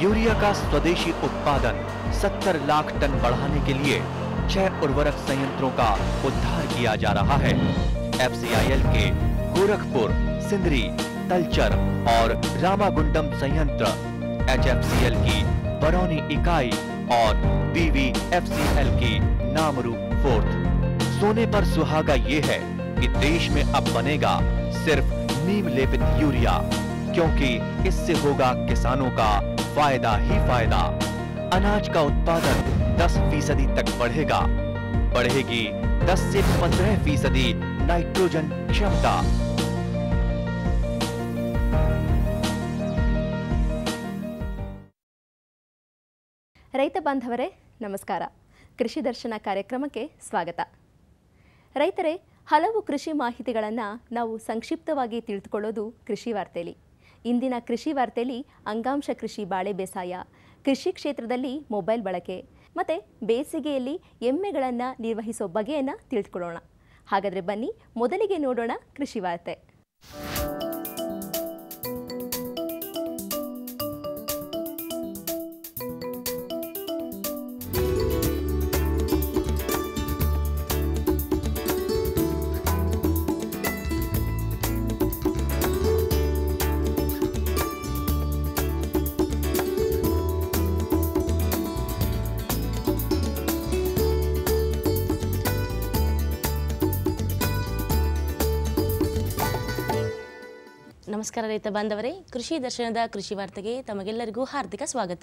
urea का स्वदेशी उत्पादन 70 लाख टन बढ़ाने के लिए छह उर्वरक संयंत्रों का उद्धार किया जा रहा है एफसीआईएल के गोरखपुर सिंदरी तलचर और रामागुंडम संयंत्र एचएफसीएल की बरौनी इकाई और बीवीएफसीएल की नामरू फोर्थ सोने पर सुहागा ये है कि देश में अब बनेगा सिर्फ नीम लेपित यूरिया क्योंकि इससे होगा किसानों का फायदा ही फायदा अनाज का उत्पादन 10 फीसदी तक बढ़ेगा बढ़ेगी 10 से 15 फीसदी नाइट्रोजन क्षमता ರೈತ ಬಾಂಧವರೇ ನಮಸ್ಕಾರ ಕೃಷಿ ದರ್ಶನ ಕಾರ್ಯಕ್ರಮಕ್ಕೆ ಸ್ವಾಗತ ರೈತರೇ ಹಲವು ಕೃಷಿ ಮಾಹಿತಿಗಳನ್ನು ನಾವು ಸಂಕ್ಷಿಪ್ತವಾಗಿ ತಿಳಿದುಕೊಳ್ಳೋದು ಕೃಷಿ ವಾರ್ತೆಯಲ್ಲಿ ಇಂದಿನ ಕೃಷಿ ವಾರ್ತೆಯಲ್ಲಿ ಅಂಗಾಂಶ ಕೃಷಿ ಬಾಳೆ ಬೇಸಾಯ ಕೃಷಿ ಕ್ಷೇತ್ರದಲ್ಲಿ ಮೊಬೈಲ್ ಬಳಕೆ ಮತ್ತು ಬೇಸಿಗೆಯಲ್ಲಿ ಎಮ್ಮೆಗಳನ್ನು ನಿರ್ವಹಿಸೋ ಬಗೆಯನ್ನು ತಿಳಿದುಕೊಳ್ಳೋಣ ಹಾಗಾದರೆ ಬನ್ನಿ ಮೊದಲಿಗೆ ನೋಡೋಣ ಕೃಷಿ ವಾರ್ತೆ ನಮಸ್ಕಾರ ರೈತ ಬಾಂಧವರೇ ಕೃಷಿ ದರ್ಶನದ ಕೃಷಿ ವಾರ್ತೆಗೆ ತಮಗೆಲ್ಲರಿಗೂ ಹಾರ್ದಿಕ ಸ್ವಾಗತ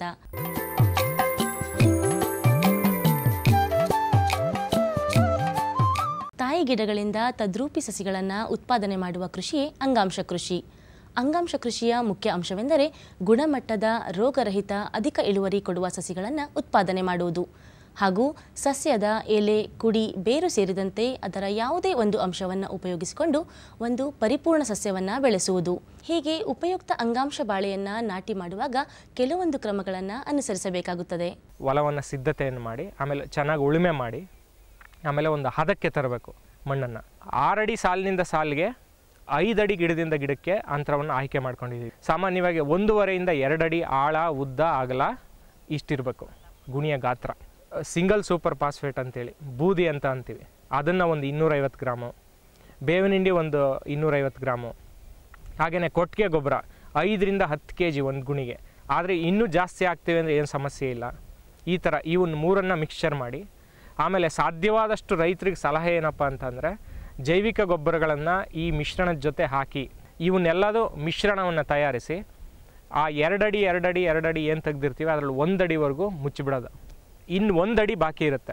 ತಾಯಿ ಗಿಡಗಳಿಂದ ತದ್ರೂಪಿ ಸಸಿಗಳನ್ನು ಉತ್ಪಾದನೆ ಮಾಡುವ ಕೃಷಿಯೇ ಅಂಗಾಂಶ ಕೃಷಿ ಅಂಗಾಂಶ ಕೃಷಿಯ ಮುಖ್ಯ ಅಂಶವೆಂದರೆ ಗುಣಮಟ್ಟದ ರೋಗರಹಿತ ಅಧಿಕ ಇಳುವರಿ ಕೊಡುವ ಸಸಿಗಳನ್ನು ಉತ್ಪಾದನೆ ಮಾಡುವುದು ಹಾಗೂ ಸಸ್ಯದ ಎಲೆ ಕುಡಿ ಬೇರು ಸೇರಿದಂತೆ ಅದರ ಯಾವುದೇ ಒಂದು ಅಂಶವನ್ನು ಉಪಯೋಗಿಸಿಕೊಂಡು ಒಂದು ಪರಿಪೂರ್ಣ ಸಸ್ಯವನ್ನು ಬೆಳೆಸುವುದು ಹೀಗೆ ಉಪಯುಕ್ತ ಅಂಗಾಂಶ ಬಾಳೆಯನ್ನು ನಾಟಿ ಮಾಡುವಾಗ ಕೆಲವೊಂದು ಕ್ರಮಗಳನ್ನು ಅನುಸರಿಸಬೇಕಾಗುತ್ತದೆ ಹೊಲವನ್ನು ಸಿದ್ಧತೆಯನ್ನು ಮಾಡಿ ಆಮೇಲೆ ಚೆನ್ನಾಗಿ ಉಳುಮೆ ಮಾಡಿ ಆಮೇಲೆ ಒಂದು ಹದಕ್ಕೆ ತರಬೇಕು ಮಣ್ಣನ್ನು ಆರಡಿ ಸಾಲಿನಿಂದ ಸಾಲಿಗೆ ಐದಡಿ ಗಿಡದಿಂದ ಗಿಡಕ್ಕೆ ಅಂತರವನ್ನು ಆಯ್ಕೆ ಮಾಡ್ಕೊಂಡಿದ್ದೀವಿ ಸಾಮಾನ್ಯವಾಗಿ ಒಂದೂವರೆಯಿಂದ ಎರಡಡಿ ಆಳ ಉದ್ದ ಅಗಲ ಇಷ್ಟಿರಬೇಕು ಗುಣಿಯ ಗಾತ್ರ ಸಿಂಗಲ್ ಸೂಪರ್ ಫಾಸ್ಫೇಟ್ ಅಂತೇಳಿ ಬೂದಿ ಅಂತ ಅಂತೀವಿ ಅದನ್ನು ಒಂದು ಇನ್ನೂರೈವತ್ತು ಗ್ರಾಮು ಬೇವಿನ ಹಿಂಡಿ ಒಂದು ಇನ್ನೂರೈವತ್ತು ಗ್ರಾಮು ಹಾಗೆಯೇ ಕೊಟ್ಟಿಗೆ ಗೊಬ್ಬರ ಐದರಿಂದ ಹತ್ತು ಕೆ ಜಿ ಒಂದು ಗುಣಿಗೆ ಆದರೆ ಇನ್ನೂ ಜಾಸ್ತಿ ಆಗ್ತೀವಿ ಅಂದರೆ ಏನು ಸಮಸ್ಯೆ ಇಲ್ಲ ಈ ಥರ ಇವನ್ನ ಮೂರನ್ನು ಮಿಕ್ಸ್ಚರ್ ಮಾಡಿ ಆಮೇಲೆ ಸಾಧ್ಯವಾದಷ್ಟು ರೈತರಿಗೆ ಸಲಹೆ ಏನಪ್ಪ ಅಂತಂದರೆ ಜೈವಿಕ ಗೊಬ್ಬರಗಳನ್ನು ಈ ಮಿಶ್ರಣದ ಜೊತೆ ಹಾಕಿ ಇವನ್ನೆಲ್ಲದೂ ಮಿಶ್ರಣವನ್ನು ತಯಾರಿಸಿ ಆ ಎರಡಡಿ ಎರಡಡಿ ಎರಡಡಿ ಏನು ತೆಗ್ದಿರ್ತೀವಿ ಅದರಲ್ಲಿ ಒಂದಡಿವರೆಗೂ ಮುಚ್ಚಿಬಿಡೋದು ಇನ್ನು ಒಂದಡಿ ಬಾಕಿ ಇರುತ್ತೆ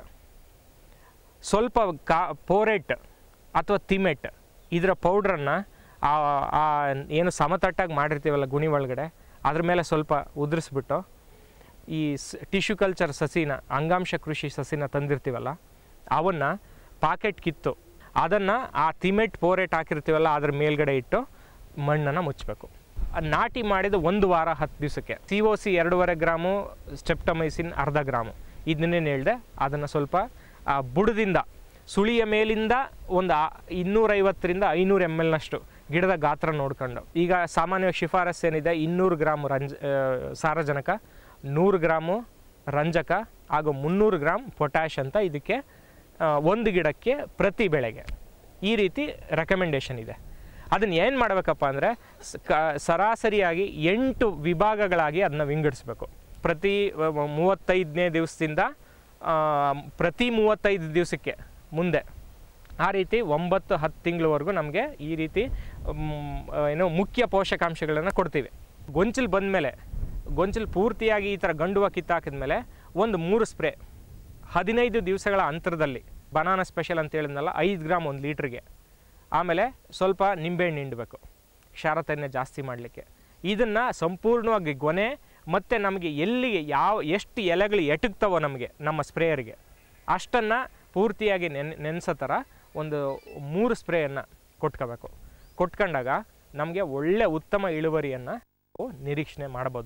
ಸ್ವಲ್ಪ ಕಾ ಪೋರೆಟ್ ಅಥವಾ ತಿಮೆಟ್ ಇದರ ಪೌಡ್ರನ್ನು ಆ ಆ ಏನು ಸಮತಟ್ಟಾಗಿ ಮಾಡಿರ್ತೀವಲ್ಲ ಗುಣಿ ಒಳಗಡೆ ಅದ್ರ ಮೇಲೆ ಸ್ವಲ್ಪ ಉದುರಿಸ್ಬಿಟ್ಟು ಈ ಟಿಶ್ಯೂ ಕಲ್ಚರ್ ಸಸಿನ ಅಂಗಾಂಶ ಕೃಷಿ ಸಸಿನ ತಂದಿರ್ತೀವಲ್ಲ ಅವನ್ನು ಪಾಕೆಟ್ ಕಿತ್ತು ಅದನ್ನು ಆ ತಿಮೆಟ್ ಪೋರೆಟ್ ಹಾಕಿರ್ತೀವಲ್ಲ ಅದ್ರ ಮೇಲ್ಗಡೆ ಇಟ್ಟು ಮಣ್ಣನ್ನು ಮುಚ್ಚಬೇಕು ಅದ್ ನಾಟಿ ಮಾಡಿದ ಒಂದು ವಾರ ಹತ್ತು ದಿವಸಕ್ಕೆ ಸಿ ಒ ಸಿ ಎರಡೂವರೆ ಗ್ರಾಮು ಸ್ಟೆಪ್ಟಮೈಸಿನ್ ಅರ್ಧ ಗ್ರಾಮು ಇದನ್ನೇನು ಹೇಳಿದೆ ಅದನ್ನು ಸ್ವಲ್ಪ ಆ ಬುಡದಿಂದ ಸುಳಿಯ ಮೇಲಿಂದ ಒಂದು ಆ- ಇನ್ನೂರೈವತ್ತರಿಂದ ಐನೂರು ಎಮ್ ಎಲ್ನಷ್ಟು ಗಿಡದ ಗಾತ್ರ ನೋಡ್ಕೊಂಡು ಈಗ ಸಾಮಾನ್ಯವಾಗಿ ಶಿಫಾರಸ್ ಏನಿದೆ ಇನ್ನೂರು ಗ್ರಾಮ್ ರಂಜ ಆ, ಸಾರಜನಕ ನೂರು ಗ್ರಾಮು ರಂಜಕ ಹಾಗೂ ಮುನ್ನೂರು ಗ್ರಾಮ್ ಪೊಟ್ಯಾಶ್ ಅಂತ ಇದಕ್ಕೆ ಆ, ಒಂದು ಗಿಡಕ್ಕೆ ಪ್ರತಿ ಬೆಳೆಗೆ ಈ ರೀತಿ ರೆಕಮೆಂಡೇಷನ್ ಇದೆ ಅದನ್ನು ಏನು ಮಾಡಬೇಕಪ್ಪ ಅಂದರೆ ಸರಾಸರಿಯಾಗಿ ಎಂಟು ವಿಭಾಗಗಳಾಗಿ ಅದನ್ನ ವಿಂಗಡಿಸ್ಬೇಕು ಪ್ರತಿ ವ- ವ- ಮೂವತ್ತೈದನೇ ದಿವಸದಿಂದ ಆ, ಪ್ರತಿ ಮೂವತ್ತೈದು ದಿವಸಕ್ಕೆ ಮುಂದೆ ಆ ರೀತಿ ಒಂಬತ್ತು ಹತ್ತು ತಿಂಗಳವರೆಗೂ ನಮಗೆ ಈ ರೀತಿ ಮ್, ಏನು ಮುಖ್ಯ ಪೋಷಕಾಂಶಗಳನ್ನು ಕೊಡ್ತೀವಿ ಗೊಂಚಲು ಬಂದಮೇಲೆ ಗೊಂಚಲು ಪೂರ್ತಿಯಾಗಿ ಈ ಥರ ಗಂಡುವ ಕಿತ್ತಾಕಿದ್ಮೇಲೆ ಒಂದು ಮೂರು ಸ್ಪ್ರೇ ಹದಿನೈದು ದಿವಸಗಳ ಅಂತರದಲ್ಲಿ ಬನಾನ ಸ್ಪೆಷಲ್ ಅಂತ ಹೇಳಿದ್ನಲ್ಲ ಐದು ಗ್ರಾಮ್ ಒಂದು ಲೀಟ್ರಿಗೆ ಆಮೇಲೆ ಸ್ವಲ್ಪ ನಿಂಬೆಹಣ್ಣು ಹಿಂಡಬೇಕು ಕ್ಷಾರತೆಯನ್ನು ಜಾಸ್ತಿ ಮಾಡಲಿಕ್ಕೆ ಇದನ್ನು ಸಂಪೂರ್ಣವಾಗಿ ಗೊನೆ ಮತ್ತು ನಮಗೆ ಎಲ್ಲಿಗೆ ಯಾವ ಎಷ್ಟು ಎಲೆಗಳು ಎಟುಕ್ತವೋ ನಮಗೆ ನಮ್ಮ ಸ್ಪ್ರೇಯರ್ಗೆ ಅಷ್ಟನ್ನು ಪೂರ್ತಿಯಾಗಿ ನೆನ್ ನೆನೆಸೋ ಥರ ಒಂದು ಮೂರು ಸ್ಪ್ರೇಯನ್ನು ಕೊಟ್ಕೋಬೇಕು ಕೊಟ್ಕೊಂಡಾಗ ನಮಗೆ ಒಳ್ಳೆ ಉತ್ತಮ ಇಳುವರಿಯನ್ನು ನಿರೀಕ್ಷಣೆ ಮಾಡ್ಬೋದು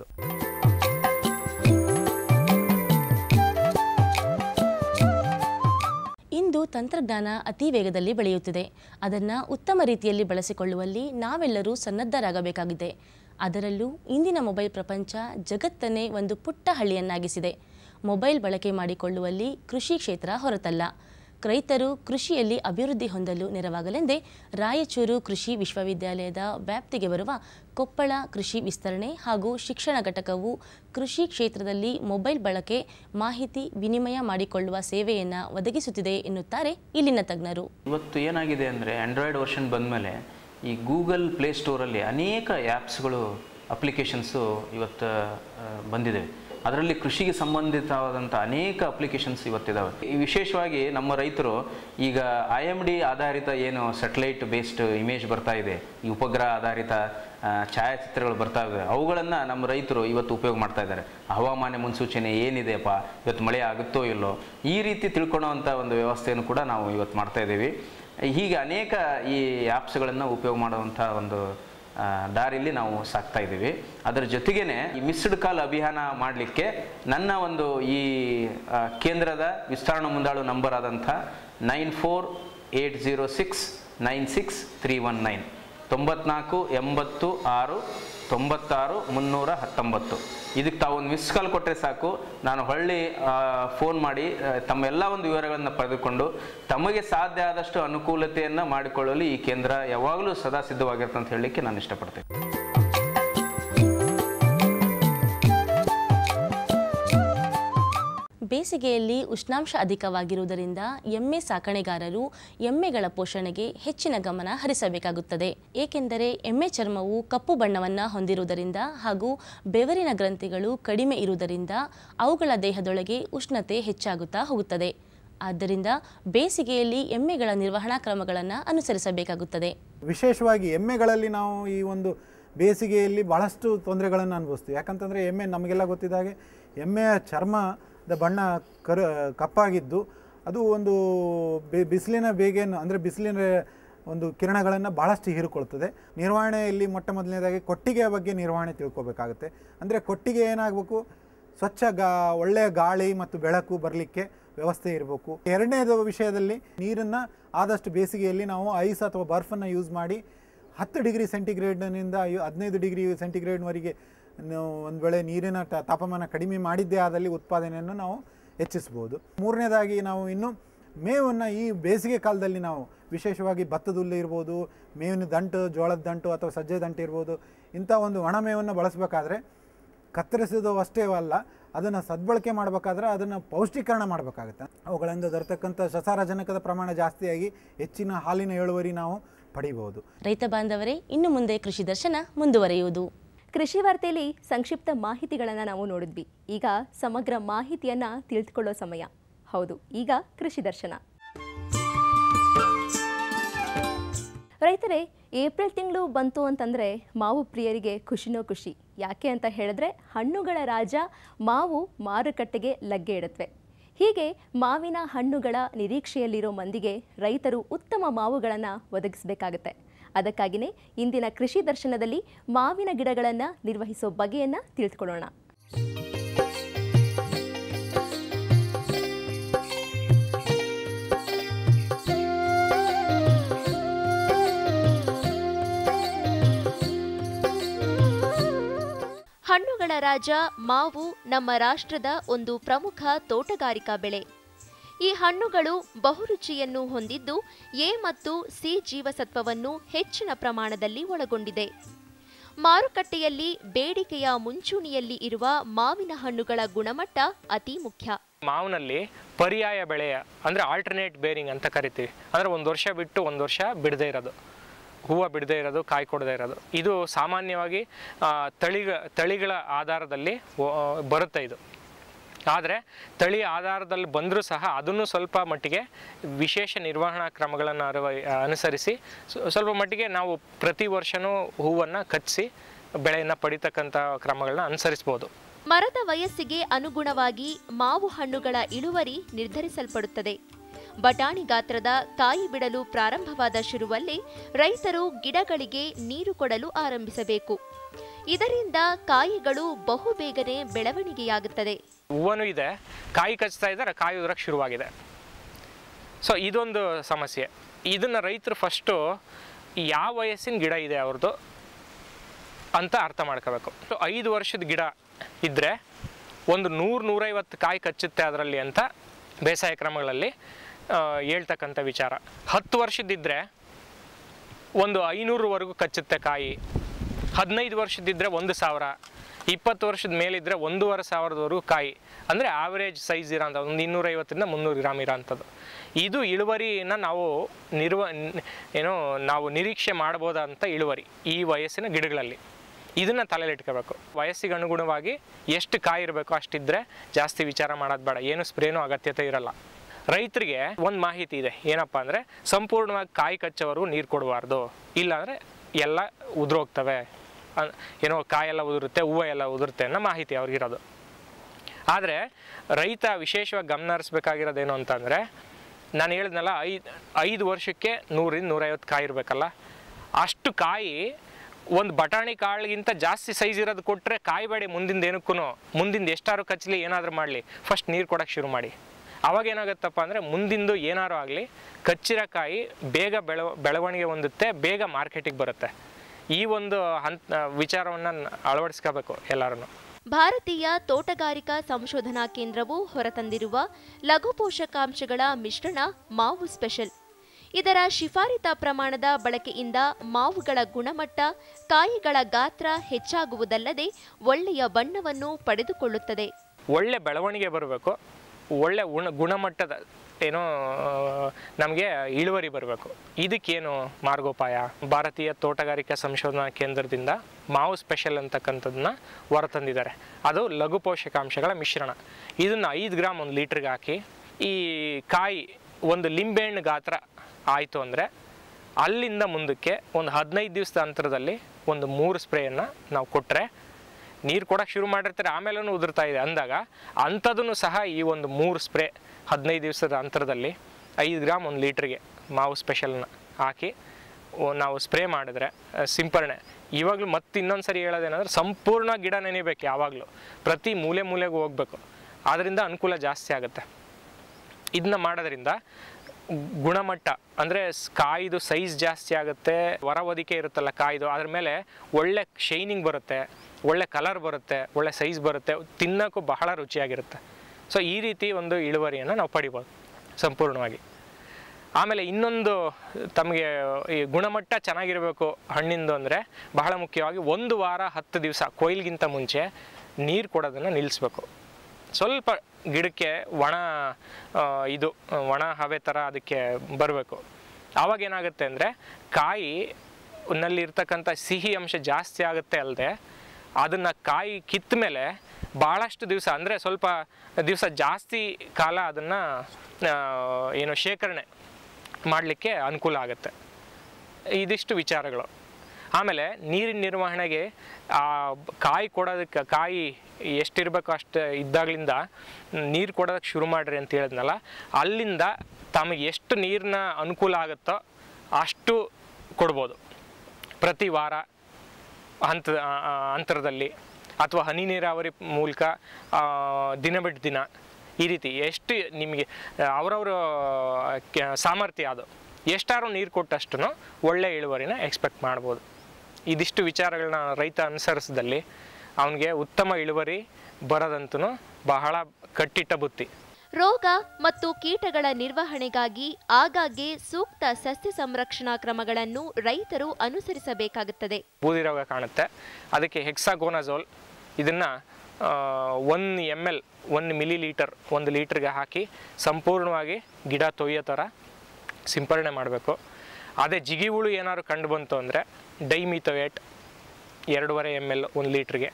ಇಂದು ತಂತ್ರಜ್ಞಾನ ಅತಿ ವೇಗದಲ್ಲಿ ಬೆಳೆಯುತ್ತಿದೆ ಅದನ್ನು ಉತ್ತಮ ರೀತಿಯಲ್ಲಿ ಬಳಸಿಕೊಳ್ಳುವಲ್ಲಿ ನಾವೆಲ್ಲರೂ ಸನ್ನದ್ಧರಾಗಬೇಕಾಗಿದೆ ಅದರಲ್ಲೂ ಇಂದಿನ ಮೊಬೈಲ್ ಪ್ರಪಂಚ ಜಗತ್ತನ್ನೇ ಒಂದು ಪುಟ್ಟ ಹಳ್ಳಿಯನ್ನಾಗಿಸಿದೆ ಮೊಬೈಲ್ ಬಳಕೆ ಮಾಡಿಕೊಳ್ಳುವಲ್ಲಿ ಕೃಷಿ ಕ್ಷೇತ್ರ ಹೊರತಲ್ಲ ರೈತರು ಕೃಷಿಯಲ್ಲಿ ಅಭಿವೃದ್ಧಿ ಹೊಂದಲು ನೆರವಾಗಲೆಂದೇ ರಾಯಚೂರು ಕೃಷಿ ವಿಶ್ವವಿದ್ಯಾಲಯದ ವ್ಯಾಪ್ತಿಗೆ ಬರುವ ಕೊಪ್ಪಳ ಕೃಷಿ ವಿಸ್ತರಣೆ ಹಾಗೂ ಶಿಕ್ಷಣ ಘಟಕವು ಕೃಷಿ ಕ್ಷೇತ್ರದಲ್ಲಿ ಮೊಬೈಲ್ ಬಳಕೆ ಮಾಹಿತಿ ವಿನಿಮಯ ಮಾಡಿಕೊಳ್ಳುವ ಸೇವೆಯನ್ನು ಒದಗಿಸುತ್ತಿದೆ ಎನ್ನುತ್ತಾರೆ ಇಲ್ಲಿನ ತಜ್ಞರು ಇವತ್ತು ಏನಾಗಿದೆ ಅಂದರೆ ಆ್ಯಂಡ್ರಾಯ್ಡ್ ವರ್ಷನ್ ಬಂದಮೇಲೆ ಈ ಗೂಗಲ್ ಪ್ಲೇಸ್ಟೋರಲ್ಲಿ ಅನೇಕ ಆ್ಯಪ್ಸ್ಗಳು ಅಪ್ಲಿಕೇಶನ್ಸು ಇವತ್ತು ಆ, ಬಂದಿದೆ ಅದರಲ್ಲಿ ಕೃಷಿಗೆ ಸಂಬಂಧಿತವಾದಂಥ ಅನೇಕ ಅಪ್ಲಿಕೇಶನ್ಸ್ ಇವತ್ತಿದ್ದಾವೆ ಈ ವಿಶೇಷವಾಗಿ ನಮ್ಮ ರೈತರು ಈಗ ಐ ಎಮ್ ಡಿ ಆಧಾರಿತ ಏನು ಸೆಟಲೈಟ್ ಬೇಸ್ಡ್ ಇಮೇಜ್ ಬರ್ತಾ ಇದೆ ಈ ಉಪಗ್ರಹ ಆಧಾರಿತ ಆ, ಛಾಯಾಚಿತ್ರಗಳು ಬರ್ತಾ ಇವೆ ಅವುಗಳನ್ನು ನಮ್ಮ ರೈತರು ಇವತ್ತು ಉಪಯೋಗ ಮಾಡ್ತಾ ಇದ್ದಾರೆ ಹವಾಮಾನ ಮುನ್ಸೂಚನೆ ಏನಿದೆಯಪ್ಪ ಇವತ್ತು ಮಳೆ ಆಗುತ್ತೋ ಇಲ್ಲೋ ಈ ರೀತಿ ತಿಳ್ಕೊಳ್ಳೋವಂಥ ಒಂದು ವ್ಯವಸ್ಥೆಯನ್ನು ಕೂಡ ನಾವು ಇವತ್ತು ಮಾಡ್ತಾ ಇದ್ದೀವಿ ಹೀಗೆ ಅನೇಕ ಈ ಆ್ಯಪ್ಸ್ಗಳನ್ನು ಉಪಯೋಗ ಮಾಡುವಂಥ ಒಂದು ಆ, ದಾರಿಲಿ ನಾವು ಸಾಕ್ತಾ ಇದ್ದೀವಿ ಅದರ ಜೊತೆಗೇನೆ ಈ ಮಿಸ್ಡ್ ಕಾಲ್ ಅಭಿಯಾನ ಮಾಡಲಿಕ್ಕೆ ನನ್ನ ಒಂದು ಈ ಆ, ಕೇಂದ್ರದ ವಿಸ್ತರಣಾ ಮುಂದಾಳು ನಂಬರ್ ಆದಂಥ nine four eight zero six nine six three one nine ತೊಂಬತ್ನಾಲ್ಕು ಎಂಬತ್ತು ಆರು ತೊಂಬತ್ತಾರು ಮುನ್ನೂರ ಹತ್ತೊಂಬತ್ತು ಇದಕ್ಕೆ ತಾವು ಒಂದು ಮಿಸ್ ಕಾಲ್ ಕೊಟ್ಟರೆ ಸಾಕು ನಾನು ಹೊಳ್ಳಿ ಫೋನ್ ಮಾಡಿ ಆ, ತಮ್ಮ ಎಲ್ಲ ಒಂದು ವಿವರಗಳನ್ನು ಪಡೆದುಕೊಂಡು ತಮಗೆ ಸಾಧ್ಯ ಆದಷ್ಟು ಅನುಕೂಲತೆಯನ್ನು ಮಾಡಿಕೊಳ್ಳಲು ಈ ಕೇಂದ್ರ ಯಾವಾಗಲೂ ಸದಾ ಸಿದ್ಧವಾಗಿರುತ್ತೆ ಅಂತ ಹೇಳಲಿಕ್ಕೆ ನಾನು ಇಷ್ಟಪಡ್ತೇನೆ ಬೇಸಿಗೆಯಲ್ಲಿ ಉಷ್ಣಾಂಶ ಅಧಿಕವಾಗಿರುವುದರಿಂದ ಎಮ್ಮೆ ಸಾಕಣೆಗಾರರು ಎಮ್ಮೆಗಳ ಪೋಷಣೆಗೆ ಹೆಚ್ಚಿನ ಗಮನ ಹರಿಸಬೇಕಾಗುತ್ತದೆ ಏಕೆಂದರೆ ಎಮ್ಮೆ ಚರ್ಮವು ಕಪ್ಪು ಬಣ್ಣವನ್ನು ಹೊಂದಿರುವುದರಿಂದ ಹಾಗೂ ಬೆವರಿನ ಗ್ರಂಥಿಗಳು ಕಡಿಮೆ ಇರುವುದರಿಂದ ಅವುಗಳ ದೇಹದೊಳಗೆ ಉಷ್ಣತೆ ಹೆಚ್ಚಾಗುತ್ತಾ ಹೋಗುತ್ತದೆ ಆದ್ದರಿಂದ ಬೇಸಿಗೆಯಲ್ಲಿ ಎಮ್ಮೆಗಳ ನಿರ್ವಹಣಾ ಕ್ರಮಗಳನ್ನು ಅನುಸರಿಸಬೇಕಾಗುತ್ತದೆ ವಿಶೇಷವಾಗಿ ಎಮ್ಮೆಗಳಲ್ಲಿ ನಾವು ಈ ಒಂದು ಬೇಸಿಗೆಯಲ್ಲಿ ಭಾಳಷ್ಟು ತೊಂದರೆಗಳನ್ನು ಅನುಭವಿಸ್ತೀವಿ ಯಾಕಂತಂದರೆ ಎಮ್ಮೆ ನಮಗೆಲ್ಲ ಗೊತ್ತಿದ್ದ ಹಾಗೆ ಎಮ್ಮೆಯ ಚರ್ಮದ ಬಣ್ಣ ಕರು ಕಪ್ಪಾಗಿದ್ದು ಅದು ಒಂದು ಬಿ- ಬಿಸಿಲಿನ ಬೇಗೆಯನ್ನು ಅಂದರೆ ಬಿಸಿಲಿನ ಒಂದು ಕಿರಣಗಳನ್ನು ಭಾಳಷ್ಟು ಹೀರಿಕೊಳ್ತದೆ ನಿರ್ವಹಣೆಯಲ್ಲಿ ಮೊಟ್ಟ ಮೊದಲನೇದಾಗಿ ಕೊಟ್ಟಿಗೆಯ ಬಗ್ಗೆ ನಿರ್ವಹಣೆ ತಿಳ್ಕೊಬೇಕಾಗುತ್ತೆ ಅಂದರೆ ಕೊಟ್ಟಿಗೆ ಏನಾಗಬೇಕು ಸ್ವಚ್ಛ ಗಾ ಒಳ್ಳೆಯ ಗಾಳಿ ಮತ್ತು ಬೆಳಕು ಬರಲಿಕ್ಕೆ ವ್ಯವಸ್ಥೆ ಇರಬೇಕು ಎರಡನೇದು ವಿಷಯದಲ್ಲಿ ನೀರನ್ನು ಆದಷ್ಟು ಬೇಸಿಗೆಯಲ್ಲಿ ನಾವು ಐಸ್ ಅಥವಾ ಬರ್ಫನ್ನು ಯೂಸ್ ಮಾಡಿ ಹತ್ತು ಡಿಗ್ರಿ ಸೆಂಟಿಗ್ರೇಡ್ನಿಂದ ಐ- ಹದಿನೈದು ಡಿಗ್ರಿ ಸೆಂಟಿಗ್ರೇಡ್ವರೆಗೆ ನಾವು ಒಂದು ವೇಳೆ ನೀರಿನ ತ- ತಾಪಮಾನ ಕಡಿಮೆ ಮಾಡಿದ್ದೇ ಆದಲ್ಲಿ ಉತ್ಪಾದನೆಯನ್ನು ನಾವು ಹೆಚ್ಚಿಸ್ಬೋದು ಮೂರನೇದಾಗಿ ನಾವು ಇನ್ನು ಮೇವನ್ನು ಈ ಬೇಸಿಗೆ ಕಾಲದಲ್ಲಿ ನಾವು ವಿಶೇಷವಾಗಿ ಭತ್ತದ ಹುಲ್ಲು ಇರ್ಬೋದು ಮೇವಿನ ದಂಟು ಜೋಳದ ದಂಟು ಅಥವಾ ಸಜ್ಜೆ ದಂಟು ಇರ್ಬೋದು ಇಂಥ ಒಂದು ಒಣ ಮೇವನ್ನು ಬಳಸಬೇಕಾದ್ರೆ ಕತ್ತರಿಸೋದು ಅಷ್ಟೇ ಅಲ್ಲ ಅದನ್ನು ಸದ್ಬಳಕೆ ಮಾಡಬೇಕಾದ್ರೆ ಅದನ್ನು ಪೌಷ್ಟಿಕರಣ ಮಾಡಬೇಕಾಗುತ್ತೆ ಅವುಗಳಿಂದ ದೊರೆತಕ್ಕಂಥ ಸಸಾರಜನಕದ ಪ್ರಮಾಣ ಜಾಸ್ತಿಯಾಗಿ ಹೆಚ್ಚಿನ ಹಾಲಿನ ಇಳುವರಿ ನಾವು ಪಡಿಬೋದು ರೈತ ಬಾಂಧವರೇ ಇನ್ನು ಮುಂದೆ ಕೃಷಿ ದರ್ಶನ ಮುಂದುವರಿಯುವುದು ಕೃಷಿ ವಾರ್ತೆಯಲ್ಲಿ ಸಂಕ್ಷಿಪ್ತ ಮಾಹಿತಿಗಳನ್ನು ನಾವು ನೋಡಿದ್ವಿ ಈಗ ಸಮಗ್ರ ಮಾಹಿತಿಯನ್ನ ತಿಳಿದುಕೊಳ್ಳೋ ಸಮಯ ಹೌದು ಈಗ ಕೃಷಿ ದರ್ಶನ ರೈತರೇ ಏಪ್ರಿಲ್ ತಿಂಗಳು ಬಂತು ಅಂತಂದರೆ ಮಾವು ಪ್ರಿಯರಿಗೆ ಖುಷಿನೋ ಖುಷಿ ಯಾಕೆ ಅಂತ ಹೇಳಿದ್ರೆ ಹಣ್ಣುಗಳ ರಾಜ ಮಾವು ಮಾರುಕಟ್ಟೆಗೆ ಲಗ್ಗೆ ಇಡುತ್ತವೆ ಹೀಗೆ ಮಾವಿನ ಹಣ್ಣುಗಳ ನಿರೀಕ್ಷೆಯಲ್ಲಿರೋ ಮಂದಿಗೆ ರೈತರು ಉತ್ತಮ ಮಾವುಗಳನ್ನು ಒದಗಿಸಬೇಕಾಗುತ್ತೆ ಅದಕ್ಕಾಗಿಯೇ ಇಂದಿನ ಕೃಷಿ ದರ್ಶನದಲ್ಲಿ ಮಾವಿನ ಗಿಡಗಳನ್ನು ನಿರ್ವಹಿಸೋ ಬಗೆಯನ್ನು ತಿಳಿದುಕೊಳ್ಳೋಣ ಹಣ್ಣುಗಳ ರಾಜ ಮಾವು ನಮ್ಮ ರಾಷ್ಟ್ರದ ಒಂದು ಪ್ರಮುಖ ತೋಟಗಾರಿಕಾ ಬೆಳೆ ಈ ಹಣ್ಣುಗಳು ಬಹುರುಚಿಯನ್ನು ಹೊಂದಿದ್ದು ಎ ಮತ್ತು ಸಿ ಜೀವಸತ್ವವನ್ನು ಹೆಚ್ಚಿನ ಪ್ರಮಾಣದಲ್ಲಿ ಒಳಗೊಂಡಿದೆ ಮಾರುಕಟ್ಟೆಯಲ್ಲಿ ಬೇಡಿಕೆಯ ಮುಂಚೂಣಿಯಲ್ಲಿ ಇರುವ ಮಾವಿನ ಹಣ್ಣುಗಳ ಗುಣಮಟ್ಟ ಅತಿ ಮುಖ್ಯ ಮಾವಿನಲ್ಲಿ ಪರ್ಯಾಯ ಬೆಳೆಯ ಅಂದರೆ ಆಲ್ಟರ್ನೇಟ್ ಬೇರಿಂಗ್ ಅಂತ ಕರಿತೀವಿ ಅಂದರೆ ಒಂದು ವರ್ಷ ಬಿಟ್ಟು ಒಂದು ವರ್ಷ ಬಿಡದೇ ಇರೋದು ಹೂವು ಬಿಡದೇ ಇರೋದು ಕಾಯಿ ಕೊಡದೇ ಇರೋದು ಇದು ಸಾಮಾನ್ಯವಾಗಿ ಆ, ತಳಿಗ ತಳಿಗಳ ಆಧಾರದಲ್ಲಿ ಓ- ಬರುತ್ತೆ ಇದು ಆದರೆ ತಳಿ ಆಧಾರದಲ್ಲಿ ಬಂದರೂ ಸಹ ಅದನ್ನು ಸ್ವಲ್ಪ ಮಟ್ಟಿಗೆ ವಿಶೇಷ ನಿರ್ವಹಣಾ ಕ್ರಮಗಳನ್ನು ಅರವ ಅನುಸರಿಸಿ ಸ್ವ- ಸ್ವಲ್ಪ ಮಟ್ಟಿಗೆ ನಾವು ಪ್ರತಿ ವರ್ಷವೂ ಹೂವನ್ನು ಕಚ್ಚಿಸಿ ಬೆಳೆಯನ್ನು ಪಡಿತಕ್ಕಂಥ ಕ್ರಮಗಳನ್ನ ಅನುಸರಿಸ್ಬೋದು ಮರದ ವಯಸ್ಸಿಗೆ ಅನುಗುಣವಾಗಿ ಮಾವು ಹಣ್ಣುಗಳ ಇಳುವರಿ ನಿರ್ಧರಿಸಲ್ಪಡುತ್ತದೆ ಬಟಾಣಿ ಗಾತ್ರದ ಕಾಯಿ ಬಿಡಲು ಪ್ರಾರಂಭವಾದ ಶುರುವಲ್ಲೇ ರೈತರು ಗಿಡಗಳಿಗೆ ನೀರು ಕೊಡಲು ಆರಂಭಿಸಬೇಕು ಇದರಿಂದ ಕಾಯಿಗಳು ಬಹುಬೇಗನೆ ಬೆಳವಣಿಗೆಯಾಗುತ್ತದೆ ಹೂವನೂ ಇದೆ ಕಾಯಿ ಕಚ್ತಾ ಇದ್ದಾರೆ ಕಾಯಿ ಉದ್ರಕ್ಕೆ ಶುರುವಾಗಿದೆ ಸೊ ಇದೊಂದು ಸಮಸ್ಯೆ ಇದನ್ನು ರೈತರು ಫಸ್ಟು ಯಾವ ವಯಸ್ಸಿನ ಗಿಡ ಇದೆ ಅವ್ರದ್ದು ಅಂತ ಅರ್ಥ ಮಾಡ್ಕೋಬೇಕು ಐದು ವರ್ಷದ ಗಿಡ ಇದ್ದರೆ ಒಂದು ನೂರು ನೂರೈವತ್ತು ಕಾಯಿ ಕಚ್ಚುತ್ತೆ ಅದರಲ್ಲಿ ಅಂತ ಬೇಸಾಯ ಕ್ರಮಗಳಲ್ಲಿ ಆ, ಹೇಳ್ತಕ್ಕಂಥ ವಿಚಾರ ಹತ್ತು ವರ್ಷದಿದ್ದರೆ ಒಂದು ಐನೂರವರೆಗೂ ಕಚ್ಚುತ್ತೆ ಕಾಯಿ ಹದಿನೈದು ವರ್ಷದಿದ್ದರೆ ಒಂದು ಸಾವಿರ ಇಪ್ಪತ್ತು ವರ್ಷದ ಮೇಲಿದ್ದರೆ ಒಂದೂವರೆ ಸಾವಿರದವರೆಗೂ ಕಾಯಿ ಅಂದರೆ ಆವರೇಜ್ ಸೈಜ್ ಇರೋಂಥ ಒಂದು ಇನ್ನೂರೈವತ್ತರಿಂದ ಮುನ್ನೂರು ಗ್ರಾಮ್ ಇರೋಂಥದ್ದು ಇದು ಇಳುವರಿನ ನಾವು ನಿರ್ವ ನ್- ಏನೋ ನಾವು ನಿರೀಕ್ಷೆ ಮಾಡ್ಬೋದಂತ ಇಳುವರಿ ಈ ವಯಸ್ಸಿನ ಗಿಡಗಳಲ್ಲಿ ಇದನ್ನು ತಲೆಲಿಟ್ಕೋಬೇಕು ವಯಸ್ಸಿಗೆ ಅನುಗುಣವಾಗಿ ಎಷ್ಟು ಕಾಯಿ ಇರಬೇಕು ಅಷ್ಟಿದ್ರೆ ಜಾಸ್ತಿ ವಿಚಾರ ಮಾಡೋದು ಬೇಡ ಏನು ಸ್ಪ್ರೇನೂ ಅಗತ್ಯತೆ ಇರಲ್ಲ ರೈತರಿಗೆ ಒಂದು ಮಾಹಿತಿ ಇದೆ ಏನಪ್ಪ ಅಂದರೆ ಸಂಪೂರ್ಣವಾಗಿ ಕಾಯಿ ಕಚ್ಚೋವರೆಗೂ ನೀರು ಕೊಡಬಾರ್ದು ಇಲ್ಲಾಂದರೆ ಎಲ್ಲ ಉದುರೋಗ್ತವೆ ಅನ್- ಏನೋ ಕಾಯೆಲ್ಲ ಉದುರುತ್ತೆ ಹೂವು ಎಲ್ಲ ಉದುರುತ್ತೆ ಅನ್ನೋ ಮಾಹಿತಿ ಅವ್ರಿಗಿರೋದು ಆದರೆ ರೈತ ವಿಶೇಷವಾಗಿ ಗಮನ ಹರಿಸ್ಬೇಕಾಗಿರೋದೇನು ಅಂತಂದರೆ ನಾನು ಹೇಳಿದ್ನಲ್ಲ ಐದು ಐದು ವರ್ಷಕ್ಕೆ ನೂರಿಂದ ನೂರೈವತ್ತು ಕಾಯಿ ಇರಬೇಕಲ್ಲ ಅಷ್ಟು ಕಾಯಿ ಒಂದು ಬಟಾಣಿ ಕಾಳಿಗಿಂತ ಜಾಸ್ತಿ ಸೈಜ್ ಇರೋದು ಕೊಟ್ಟರೆ ಕಾಯಿಬೇಡಿ ಮುಂದಿಂದ ಏನಕ್ಕೂ ಮುಂದಿಂದ ಎಷ್ಟಾರು ಕಚ್ಚಲಿ ಏನಾದರೂ ಮಾಡಲಿ ಫಸ್ಟ್ ನೀರು ಕೊಡೋಕ್ಕೆ ಶುರು ಮಾಡಿ ಅವಾಗ ಏನಾಗುತ್ತಪ್ಪ ಅಂದರೆ ಮುಂದಿಂದು ಏನಾರು ಆಗಲಿ ಕಚ್ಚಿರೋ ಕಾಯಿ ಬೇಗ ಬೆಳವ ಬೆಳವಣಿಗೆ ಹೊಂದುತ್ತೆ ಬೇಗ ಮಾರ್ಕೆಟಿಗೆ ಬರುತ್ತೆ ಈ ಒಂದು ಹಂತ ವಿಚಾರವನ್ನು ಅಳವಡಿಸ್ಕೋಬೇಕು ಎಲ್ಲರೂ ಭಾರತೀಯ ತೋಟಗಾರಿಕಾ ಸಂಶೋಧನಾ ಕೇಂದ್ರವು ಹೊರತಂದಿರುವ ಲಘು ಪೋಷಕಾಂಶಗಳ ಮಿಶ್ರಣ ಮಾವು ಸ್ಪೆಷಲ್ ಇದರ ಶಿಫಾರಿತ ಪ್ರಮಾಣದ ಬಳಕೆಯಿಂದ ಮಾವುಗಳ ಗುಣಮಟ್ಟ ಕಾಯಿಗಳ ಗಾತ್ರ ಹೆಚ್ಚಾಗುವುದಲ್ಲದೆ ಒಳ್ಳೆಯ ಬಣ್ಣವನ್ನು ಪಡೆದುಕೊಳ್ಳುತ್ತದೆ ಒಳ್ಳೆ ಬೆಳವಣಿಗೆ ಬರಬೇಕು ಒಳ್ಳೆ ಉಣ ಗುಣಮಟ್ಟದ ಏನೋ ನಮಗೆ ಇಳುವರಿ ಬರಬೇಕು ಇದಕ್ಕೇನು ಮಾರ್ಗೋಪಾಯ ಭಾರತೀಯ ತೋಟಗಾರಿಕಾ ಸಂಶೋಧನಾ ಕೇಂದ್ರದಿಂದ ಮಾವು ಸ್ಪೆಷಲ್ ಅಂತಕ್ಕಂಥದ್ದನ್ನ ಹೊರತಂದಿದ್ದಾರೆ ಅದು ಲಘು ಪೋಷಕಾಂಶಗಳ ಮಿಶ್ರಣ ಇದನ್ನು ಐದು ಗ್ರಾಮ್ ಒಂದು ಲೀಟ್ರಿಗೆ ಹಾಕಿ ಈ ಕಾಯಿ ಒಂದು ಲಿಂಬೆಹಣ್ಣು ಗಾತ್ರ ಆಯಿತು ಅಂದರೆ ಅಲ್ಲಿಂದ ಮುಂದಕ್ಕೆ ಒಂದು ಹದಿನೈದು ದಿವಸದ ಅಂತರದಲ್ಲಿ ಒಂದು ಮೂರು ಸ್ಪ್ರೇಯನ್ನು ನಾವು ಕೊಟ್ಟರೆ ನೀರು ಕೊಡೋಕೆ ಶುರು ಮಾಡಿರ್ತಾರೆ ಆಮೇಲೂ ಉದುರ್ತಾ ಇದೆ ಅಂದಾಗ ಅಂಥದನ್ನು ಸಹ ಈ ಒಂದು ಮೂರು ಸ್ಪ್ರೇ ಹದಿನೈದು ದಿವಸದ ಅಂತರದಲ್ಲಿ ಐದು ಗ್ರಾಮ್ ಒಂದು ಲೀಟ್ರಿಗೆ ಮಾವು ಸ್ಪೆಷಲ್ನ ಹಾಕಿ ಓ- ನಾವು ಸ್ಪ್ರೇ ಮಾಡಿದ್ರೆ ಆ, ಸಿಂಪರಣೆ ಇವಾಗಲೂ ಮತ್ತೆ ಇನ್ನೊಂದು ಸರಿ ಹೇಳೋದೇನೆಂದ್ರೆ ಸಂಪೂರ್ಣ ಗಿಡ ನೆನಿಬೇಕು ಯಾವಾಗಲೂ ಪ್ರತಿ ಮೂಲೆ ಮೂಲೆಗೂ ಹೋಗಬೇಕು ಆದ್ದರಿಂದ ಅನುಕೂಲ ಜಾಸ್ತಿ ಆಗುತ್ತೆ ಇದನ್ನ ಮಾಡೋದ್ರಿಂದ ಗುಣಮಟ್ಟ ಅಂದರೆ ಕಾಯಿದು ಸೈಜ್ ಜಾಸ್ತಿ ಆಗುತ್ತೆ ಹೊರ ಹೊದಿಕೆ ಇರುತ್ತಲ್ಲ ಕಾಯ್ದು ಅದ್ರ ಮೇಲೆ ಒಳ್ಳೆ ಶೈನಿಂಗ್ ಬರುತ್ತೆ ಒಳ್ಳೆ ಕಲರ್ ಬರುತ್ತೆ ಒಳ್ಳೆ ಸೈಜ್ ಬರುತ್ತೆ ತಿನ್ನೋಕ್ಕೂ ಬಹಳ ರುಚಿಯಾಗಿರುತ್ತೆ ಸೊ ಈ ರೀತಿ ಒಂದು ಇಳುವರಿಯನ್ನು ನಾವು ಪಡಿಬೋದು ಸಂಪೂರ್ಣವಾಗಿ ಆಮೇಲೆ ಇನ್ನೊಂದು ತಮಗೆ ಈ ಗುಣಮಟ್ಟ ಚೆನ್ನಾಗಿರಬೇಕು ಹಣ್ಣಿಂದು ಅಂದರೆ ಬಹಳ ಮುಖ್ಯವಾಗಿ ಒಂದು ವಾರ ಹತ್ತು ದಿವಸ ಕೊಯ್ಲಿಗಿಂತ ಮುಂಚೆ ನೀರು ಕೊಡೋದನ್ನು ನಿಲ್ಲಿಸ್ಬೇಕು ಸ್ವಲ್ಪ ಗಿಡಕ್ಕೆ ಒಣ ಆ, ಇದು ಆ, ಒಣ ಹವೆ ಥರ ಅದಕ್ಕೆ ಬರಬೇಕು ಆವಾಗ ಏನಾಗುತ್ತೆ ಅಂದರೆ ಕಾಯಿ ನಲ್ಲಿರ್ತಕ್ಕಂಥ ಸಿಹಿ ಅಂಶ ಜಾಸ್ತಿ ಆಗುತ್ತೆ ಅಲ್ಲದೆ ಅದನ್ನು ಕಾಯಿ ಕಿತ್ತ ಮೇಲೆ ಭಾಳಷ್ಟು ದಿವಸ ಅಂದರೆ ಸ್ವಲ್ಪ ದಿವಸ ಜಾಸ್ತಿ ಕಾಲ ಅದನ್ನು ಏನು ಶೇಖರಣೆ ಮಾಡಲಿಕ್ಕೆ ಅನುಕೂಲ ಆಗುತ್ತೆ ಇದಿಷ್ಟು ವಿಚಾರಗಳು ಆಮೇಲೆ ನೀರಿನ ನಿರ್ವಹಣೆಗೆ ಆ ಬ- ಕಾಯಿ ಕೊಡೋದಕ್ಕೆ ಕಾಯಿ ಎಷ್ಟಿರಬೇಕು ಅಷ್ಟು ಇದ್ದಾಗಲಿಂದ ನೀರು ಕೊಡೋದಕ್ಕೆ ಶುರು ಮಾಡಿರಿ ಅಂತ ಹೇಳಿದ್ನಲ್ಲ ಅಲ್ಲಿಂದ ತಮಗೆ ಎಷ್ಟು ನೀರಿನ ಅನುಕೂಲ ಆಗುತ್ತೋ ಅಷ್ಟು ಕೊಡ್ಬೋದು ಪ್ರತಿ ವಾರ ಹಂತ ಆ, ಆ, ಅಂತರದಲ್ಲಿ ಅಥವಾ ಹನಿ ನೀರಾವರಿ ಮೂಲಕ ಆ, ದಿನ ಬಿಟ್ಟು ದಿನ ಈ ರೀತಿ ಎಷ್ಟು ನಿಮಗೆ ಅವರವರ ಸಾಮರ್ಥ್ಯ ಅದು ಎಷ್ಟಾರು ನೀರು ಕೊಟ್ಟಷ್ಟು ಒಳ್ಳೆ ಇಳುವರಿನ ಎಕ್ಸ್ಪೆಕ್ಟ್ ಮಾಡ್ಬೋದು ಇದಿಷ್ಟು ವಿಚಾರಗಳನ್ನ ರೈತ ಅನುಸರಿಸಿದಲ್ಲಿ ಅವನಿಗೆ ಉತ್ತಮ ಇಳುವರಿ ಬರೋದಂತೂ ಬಹಳ ಕಟ್ಟಿಟ್ಟ ಬುತ್ತಿ ರೋಗ ಮತ್ತು ಕೀಟಗಳ ನಿರ್ವಹಣೆಗಾಗಿ ಆಗಾಗ್ಗೆ ಸೂಕ್ತ ಸಸ್ಯ ಸಂರಕ್ಷಣಾ ಕ್ರಮಗಳನ್ನು ರೈತರು ಅನುಸರಿಸಬೇಕಾಗುತ್ತದೆ ಬೂದಿ ರೋಗ ಕಾಣುತ್ತೆ ಅದಕ್ಕೆ ಹೆಕ್ಸಾಗೋನಜೋಲ್ ಇದನ್ನು one M L one millilitre ಒಂದು ಲೀಟ್ರಿಗೆ ಹಾಕಿ ಸಂಪೂರ್ಣವಾಗಿ ಗಿಡ ತೊಯ್ಯೋ ಥರ ಸಿಂಪರಣೆ ಮಾಡಬೇಕು ಅದೇ ಜಿಗಿ ಹುಳು ಏನಾದ್ರು ಕಂಡು ಬಂತು ಅಂದರೆ ಡೈಮಿಥೋಯೇಟ್ ಎರಡೂವರೆ ಎಮ್ ಎಲ್ ಒಂದು ಲೀಟ್ರಿಗೆ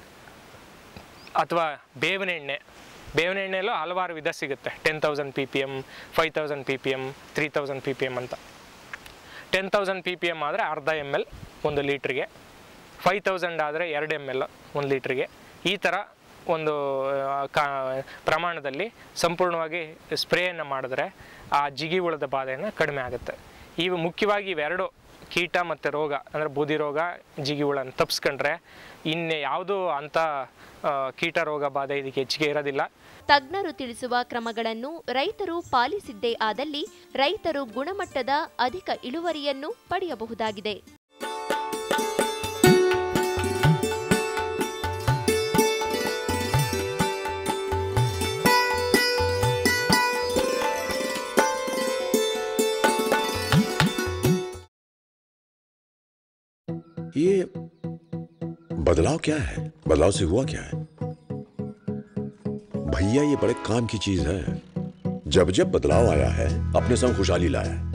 ಅಥವಾ ಬೇವಿನ ಎಣ್ಣೆ ಬೇವಿನ ಎಣ್ಣೆಯಲ್ಲೂ ಹಲವಾರು ವಿಧ ಸಿಗುತ್ತೆ ten thousand P P M five thousand P P M three thousand P P M ಅಂತ ten thousand P P M ಆದರೆ ಅರ್ಧ ಎಮ್ ಎಲ್ ಒಂದು ಲೀಟ್ರಿಗೆ ಫೈವ್ ತೌಸಂಡ್ ಆದರೆ ಎರಡು ಎಮ್ ಎಲ್ ಒಂದು ಲೀಟ್ರಿಗೆ ಈ ಥರ ಒಂದು ಆ, ಕಾ ಪ್ರಮಾಣದಲ್ಲಿ ಸಂಪೂರ್ಣವಾಗಿ ಸ್ಪ್ರೇಯನ್ನು ಮಾಡಿದ್ರೆ ಆ ಜಿಗಿ ಹುಳದ ಬಾಧೆಯನ್ನು ಕಡಿಮೆ ಆಗುತ್ತೆ ಇವು ಮುಖ್ಯವಾಗಿ ಇವೆರಡು ಕೀಟ ಮತ್ತು ರೋಗ ಅಂದರೆ ಬೂದಿ ರೋಗ ಜಿಗಿ ಹುಳನ ತಪ್ಪಿಸ್ಕೊಂಡ್ರೆ ಇನ್ನು ಯಾವುದೂ ಅಂಥ ಆ, ಕೀಟ ರೋಗ ಬಾಧೆ ಇದಕ್ಕೆ ಹೆಚ್ಚಿಗೆ ಇರೋದಿಲ್ಲ ತಜ್ಞರು ತಿಳಿಸುವ ಕ್ರಮಗಳನ್ನು ರೈತರು ಪಾಲಿಸಿದ್ದೇ ಆದಲ್ಲಿ ರೈತರು ಗುಣಮಟ್ಟದ ಅಧಿಕ ಇಳುವರಿಯನ್ನು ಪಡೆಯಬಹುದಾಗಿದೆ ये बदलाव क्या है बदलाव से हुआ क्या है भैया ये बड़े काम की चीज है जब जब बदलाव आया है अपने संग खुशहाली लाया है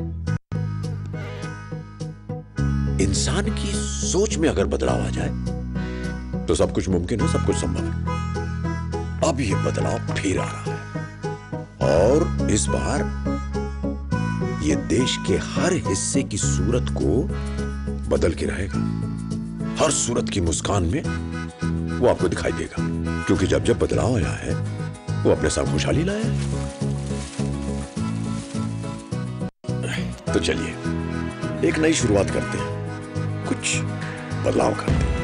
इंसान की सोच में अगर बदलाव आ जाए तो सब कुछ मुमकिन है सब कुछ संभव है अब ये बदलाव फिर आ रहा है और इस बार ये देश के हर हिस्से की सूरत को बदल के रहेगा हर सूरत की मुस्कान में वो आपको दिखाई देगा क्योंकि जब जब बदलाव आया है वो अपने साथ खुशहाली लाया है तो चलिए एक नई शुरुआत करते हैं कुछ बदलाव करते हैं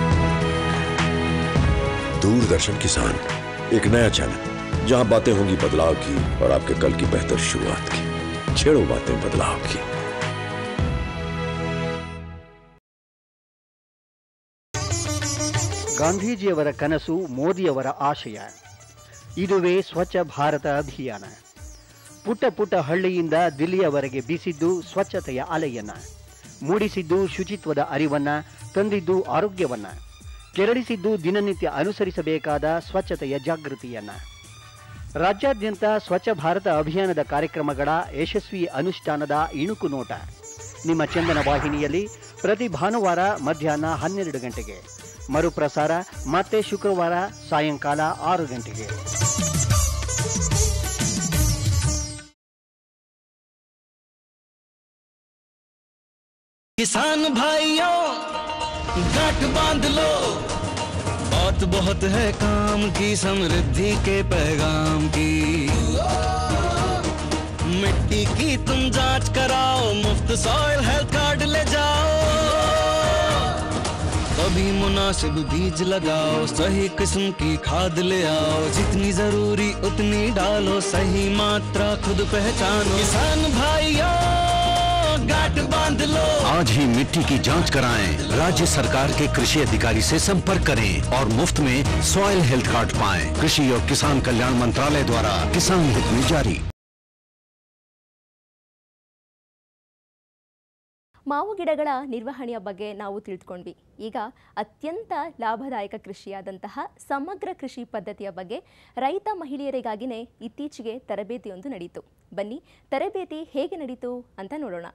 दूरदर्शन किसान एक नया चैनल जहां बातें होंगी बदलाव की और आपके कल की बेहतर शुरुआत की छेड़ो बातें बदलाव की ಗಾಂಧೀಜಿಯವರ ಕನಸು ಮೋದಿಯವರ ಆಶಯ ಇದುವೇ ಸ್ವಚ್ಛ ಭಾರತ ಅಭಿಯಾನ ಪುಟ್ಟ ಪುಟ್ಟ ಹಳ್ಳಿಯಿಂದ ದಿಲ್ಲಿಯವರೆಗೆ ಬೀಸಿದ್ದು ಸ್ವಚ್ಛತೆಯ ಅಲೆಯನ್ನ ಮೂಡಿಸಿದ್ದು ಶುಚಿತ್ವದ ಅರಿವನ್ನ ತಂದಿದ್ದು ಆರೋಗ್ಯವನ್ನ ಕೆರಳಿಸಿದ್ದು ದಿನನಿತ್ಯ ಅನುಸರಿಸಬೇಕಾದ ಸ್ವಚ್ಛತೆಯ ಜಾಗೃತಿಯನ್ನ ರಾಜ್ಯಾದ್ಯಂತ ಸ್ವಚ್ಛ ಭಾರತ ಅಭಿಯಾನದ ಕಾರ್ಯಕ್ರಮಗಳ ಯಶಸ್ವಿ ಅನುಷ್ಠಾನದ ಇಣುಕು ನೋಟ ನಿಮ್ಮ ಚಂದನ ವಾಹಿನಿಯಲ್ಲಿ ಪ್ರತಿ ಭಾನುವಾರ ಮಧ್ಯಾಹ್ನ ಹನ್ನೆರಡು ಗಂಟೆಗೆ ಮರುಪ್ರಸಾರ ಮತ್ತೆ ಶುಕ್ರವಾರ ಸಾಯಂಕಾಲ ಆರು ಗಂಟೆಗೆ किसान भाइयों गांठ बांध लो बहुत बहुत है काम की समृद्धि के पैगाम की मिट्टी की तुम जांच कराओ मुफ्त सॉइल हेल्थ कार्ड ले जाओ कभी मुनासिब बीज लगाओ सही किस्म की खाद ले आओ जितनी जरूरी उतनी डालो सही मात्रा खुद पहचानो किसान भाइयों गांठ बांध लो आज ही मिट्टी की जांच कराएं राज्य सरकार के कृषि अधिकारी से संपर्क करें और मुफ्त में सॉइल हेल्थ कार्ड पाएं कृषि और किसान कल्याण मंत्रालय द्वारा किसान हित में जारी ಮಾವು ಗಿಡಗಳ ನಿರ್ವಹಣೆಯ ಬಗ್ಗೆ ನಾವು ತಿಳಿದುಕೊಂಡ್ವಿ ಈಗ ಅತ್ಯಂತ ಲಾಭದಾಯಕ ಕೃಷಿಯಾದಂತಹ ಸಮಗ್ರ ಕೃಷಿ ಪದ್ಧತಿಯ ಬಗ್ಗೆ ರೈತ ಮಹಿಳೆಯರಿಗಾಗಿನೇ ಇತ್ತೀಚೆಗೆ ತರಬೇತಿಯೊಂದು ನಡೀತು ಬನ್ನಿ ತರಬೇತಿ ಹೇಗೆ ನಡೀತು ಅಂತ ನೋಡೋಣ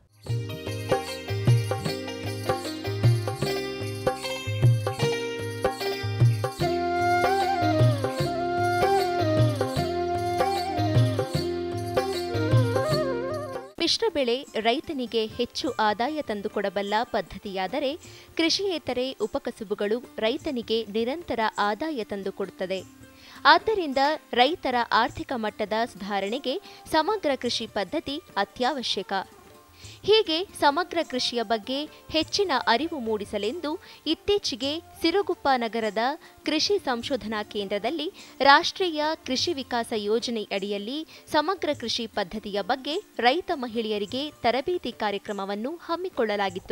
ಮಿಶ್ರ ಬೆಳೆ ರೈತನಿಗೆ ಹೆಚ್ಚು ಆದಾಯ ತಂದುಕೊಡಬಲ್ಲ ಪದ್ಧತಿಯಾದರೆ ಕೃಷಿಯೇತರೆ ಉಪಕಸುಬುಗಳು ರೈತನಿಗೆ ನಿರಂತರ ಆದಾಯ ತಂದುಕೊಡುತ್ತದೆ ಆದ್ದರಿಂದ ರೈತರ ಆರ್ಥಿಕ ಮಟ್ಟದ ಸುಧಾರಣೆಗೆ ಸಮಗ್ರ ಕೃಷಿ ಪದ್ಧತಿ ಅತ್ಯವಶ್ಯಕ ಹೀಗೆ ಸಮಗ್ರ ಕೃಷಿಯ ಬಗ್ಗೆ ಹೆಚ್ಚಿನ ಅರಿವು ಮೂಡಿಸಲೆಂದು ಇತ್ತೀಚೆಗೆ ಸಿರುಗುಪ್ಪ ನಗರದ ಕೃಷಿ ಸಂಶೋಧನಾ ಕೇಂದ್ರದಲ್ಲಿ ರಾಷ್ಟ್ರೀಯ ಕೃಷಿ ವಿಕಾಸ ಯೋಜನೆ ಅಡಿಯಲ್ಲಿ ಸಮಗ್ರ ಕೃಷಿ ಪದ್ಧತಿಯ ಬಗ್ಗೆ ರೈತ ಮಹಿಳೆಯರಿಗೆ ತರಬೇತಿ ಕಾರ್ಯಕ್ರಮವನ್ನು ಹಮ್ಮಿಕೊಳ್ಳಲಾಗಿತ್ತು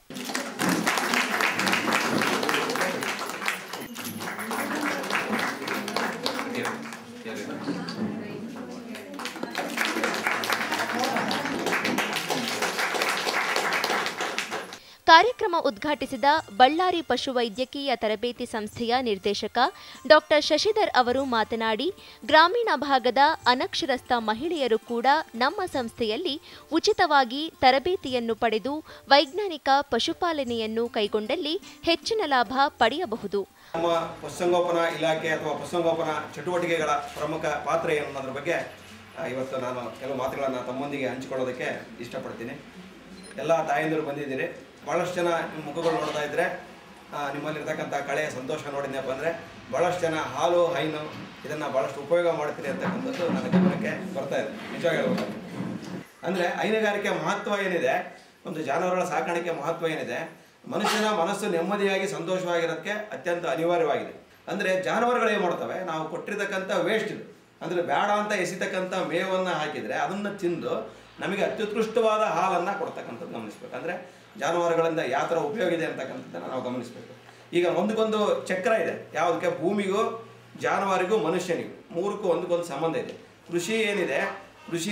ಕಾರ್ಯಕ್ರಮ ಉದ್ಘಾಟಿಸಿದ ಬಳ್ಳಾರಿ ಪಶುವೈದ್ಯಕೀಯ ತರಬೇತಿ ಸಂಸ್ಥೆಯ ನಿರ್ದೇಶಕ ಡಾಕ್ಟರ್ ಶಶಿಧರ್ ಅವರು ಮಾತನಾಡಿ ಗ್ರಾಮೀಣ ಭಾಗದ ಅನಕ್ಷರಸ್ಥ ಮಹಿಳೆಯರು ಕೂಡ ನಮ್ಮ ಸಂಸ್ಥೆಯಲ್ಲಿ ಉಚಿತವಾಗಿ ತರಬೇತಿಯನ್ನು ಪಡೆದು ವೈಜ್ಞಾನಿಕ ಪಶುಪಾಲನೆಯನ್ನು ಕೈಗೊಂಡಲ್ಲಿ ಹೆಚ್ಚಿನ ಲಾಭ ಪಡೆಯಬಹುದು ನಮ್ಮ ಪಶುಸಂಗೋಪನಾ ಇಲಾಖೆ ಅಥವಾ ಪಶುಸಂಗೋಪನಾ ಚಟುವಟಿಕೆಗಳ ಪ್ರಮುಖ ಪಾತ್ರ ಏನು ಅನ್ನೋದ್ರ ಬಗ್ಗೆ ಆ, ಇವತ್ತು ನಾನು ಕೆಲವು ಮಾತುಗಳನ್ನು ತಮ್ಮೊಂದಿಗೆ ಹಂಚಿಕೊಳ್ಳೋದಕ್ಕೆ ಇಷ್ಟಪಡ್ತೀನಿ ಎಲ್ಲ ತಾಯಂದಿರು ಬಂದಿದ್ದೀರಿ ಭಾಳಷ್ಟು ಜನ ನಿಮ್ಮ ಮುಖಗಳು ನೋಡ್ತಾ ಇದ್ದರೆ ನಿಮ್ಮಲ್ಲಿರ್ತಕ್ಕಂಥ ಕಳೆ ಸಂತೋಷ ನೋಡಿದ್ನಪ್ಪ ಅಂದರೆ ಭಾಳಷ್ಟು ಜನ ಹಾಲು ಹೈನು ಇದನ್ನು ಭಾಳಷ್ಟು ಉಪಯೋಗ ಮಾಡ್ತೀರಿ ಅಂತಕ್ಕಂಥದ್ದು ನನ್ನ ಗಮನಕ್ಕೆ ಬರ್ತಾ ಇದೆ ನಿಜವಾಗಿ ಹೇಳ್ಬೇಕು ಅಂದರೆ ಹೈನುಗಾರಿಕೆ ಮಹತ್ವ ಏನಿದೆ ಒಂದು ಜಾನುವಾರುಗಳ ಸಾಕಾಣಿಕೆ ಮಹತ್ವ ಏನಿದೆ ಮನುಷ್ಯನ ಮನಸ್ಸು ನೆಮ್ಮದಿಯಾಗಿ ಸಂತೋಷವಾಗಿರೋದಕ್ಕೆ ಅತ್ಯಂತ ಅನಿವಾರ್ಯವಾಗಿದೆ ಅಂದರೆ ಜಾನುವಾರುಗಳು ಏನು ಮಾಡ್ತವೆ ನಾವು ಕೊಟ್ಟಿರ್ತಕ್ಕಂಥ ವೇಸ್ಟ್ ಇದು ಅಂದರೆ ಬೇಡ ಅಂತ ಎಸಿತಕ್ಕಂಥ ಮೇವನ್ನು ಹಾಕಿದರೆ ಅದನ್ನು ತಿಂದು ನಮಗೆ ಅತ್ಯುತ್ಕೃಷ್ಟವಾದ ಹಾಲನ್ನು ಕೊಡ್ತಕ್ಕಂಥದ್ದು ಗಮನಿಸ್ಬೇಕು ಅಂದರೆ ಜಾನುವಾರುಗಳಿಂದ ಯಾವ ಥರ ಉಪಯೋಗ ಇದೆ ಅಂತಕ್ಕಂಥದ್ದನ್ನು ನಾವು ಗಮನಿಸಬೇಕು ಈಗ ಒಂದಕ್ಕೊಂದು ಚಕ್ರ ಇದೆ ಯಾವುದಕ್ಕೆ ಭೂಮಿಗೂ ಜಾನುವಾರಿಗೂ ಮನುಷ್ಯನಿಗೂ ಮೂರಕ್ಕೂ ಒಂದಕ್ಕೊಂದು ಸಂಬಂಧ ಇದೆ ಕೃಷಿ ಏನಿದೆ ಕೃಷಿ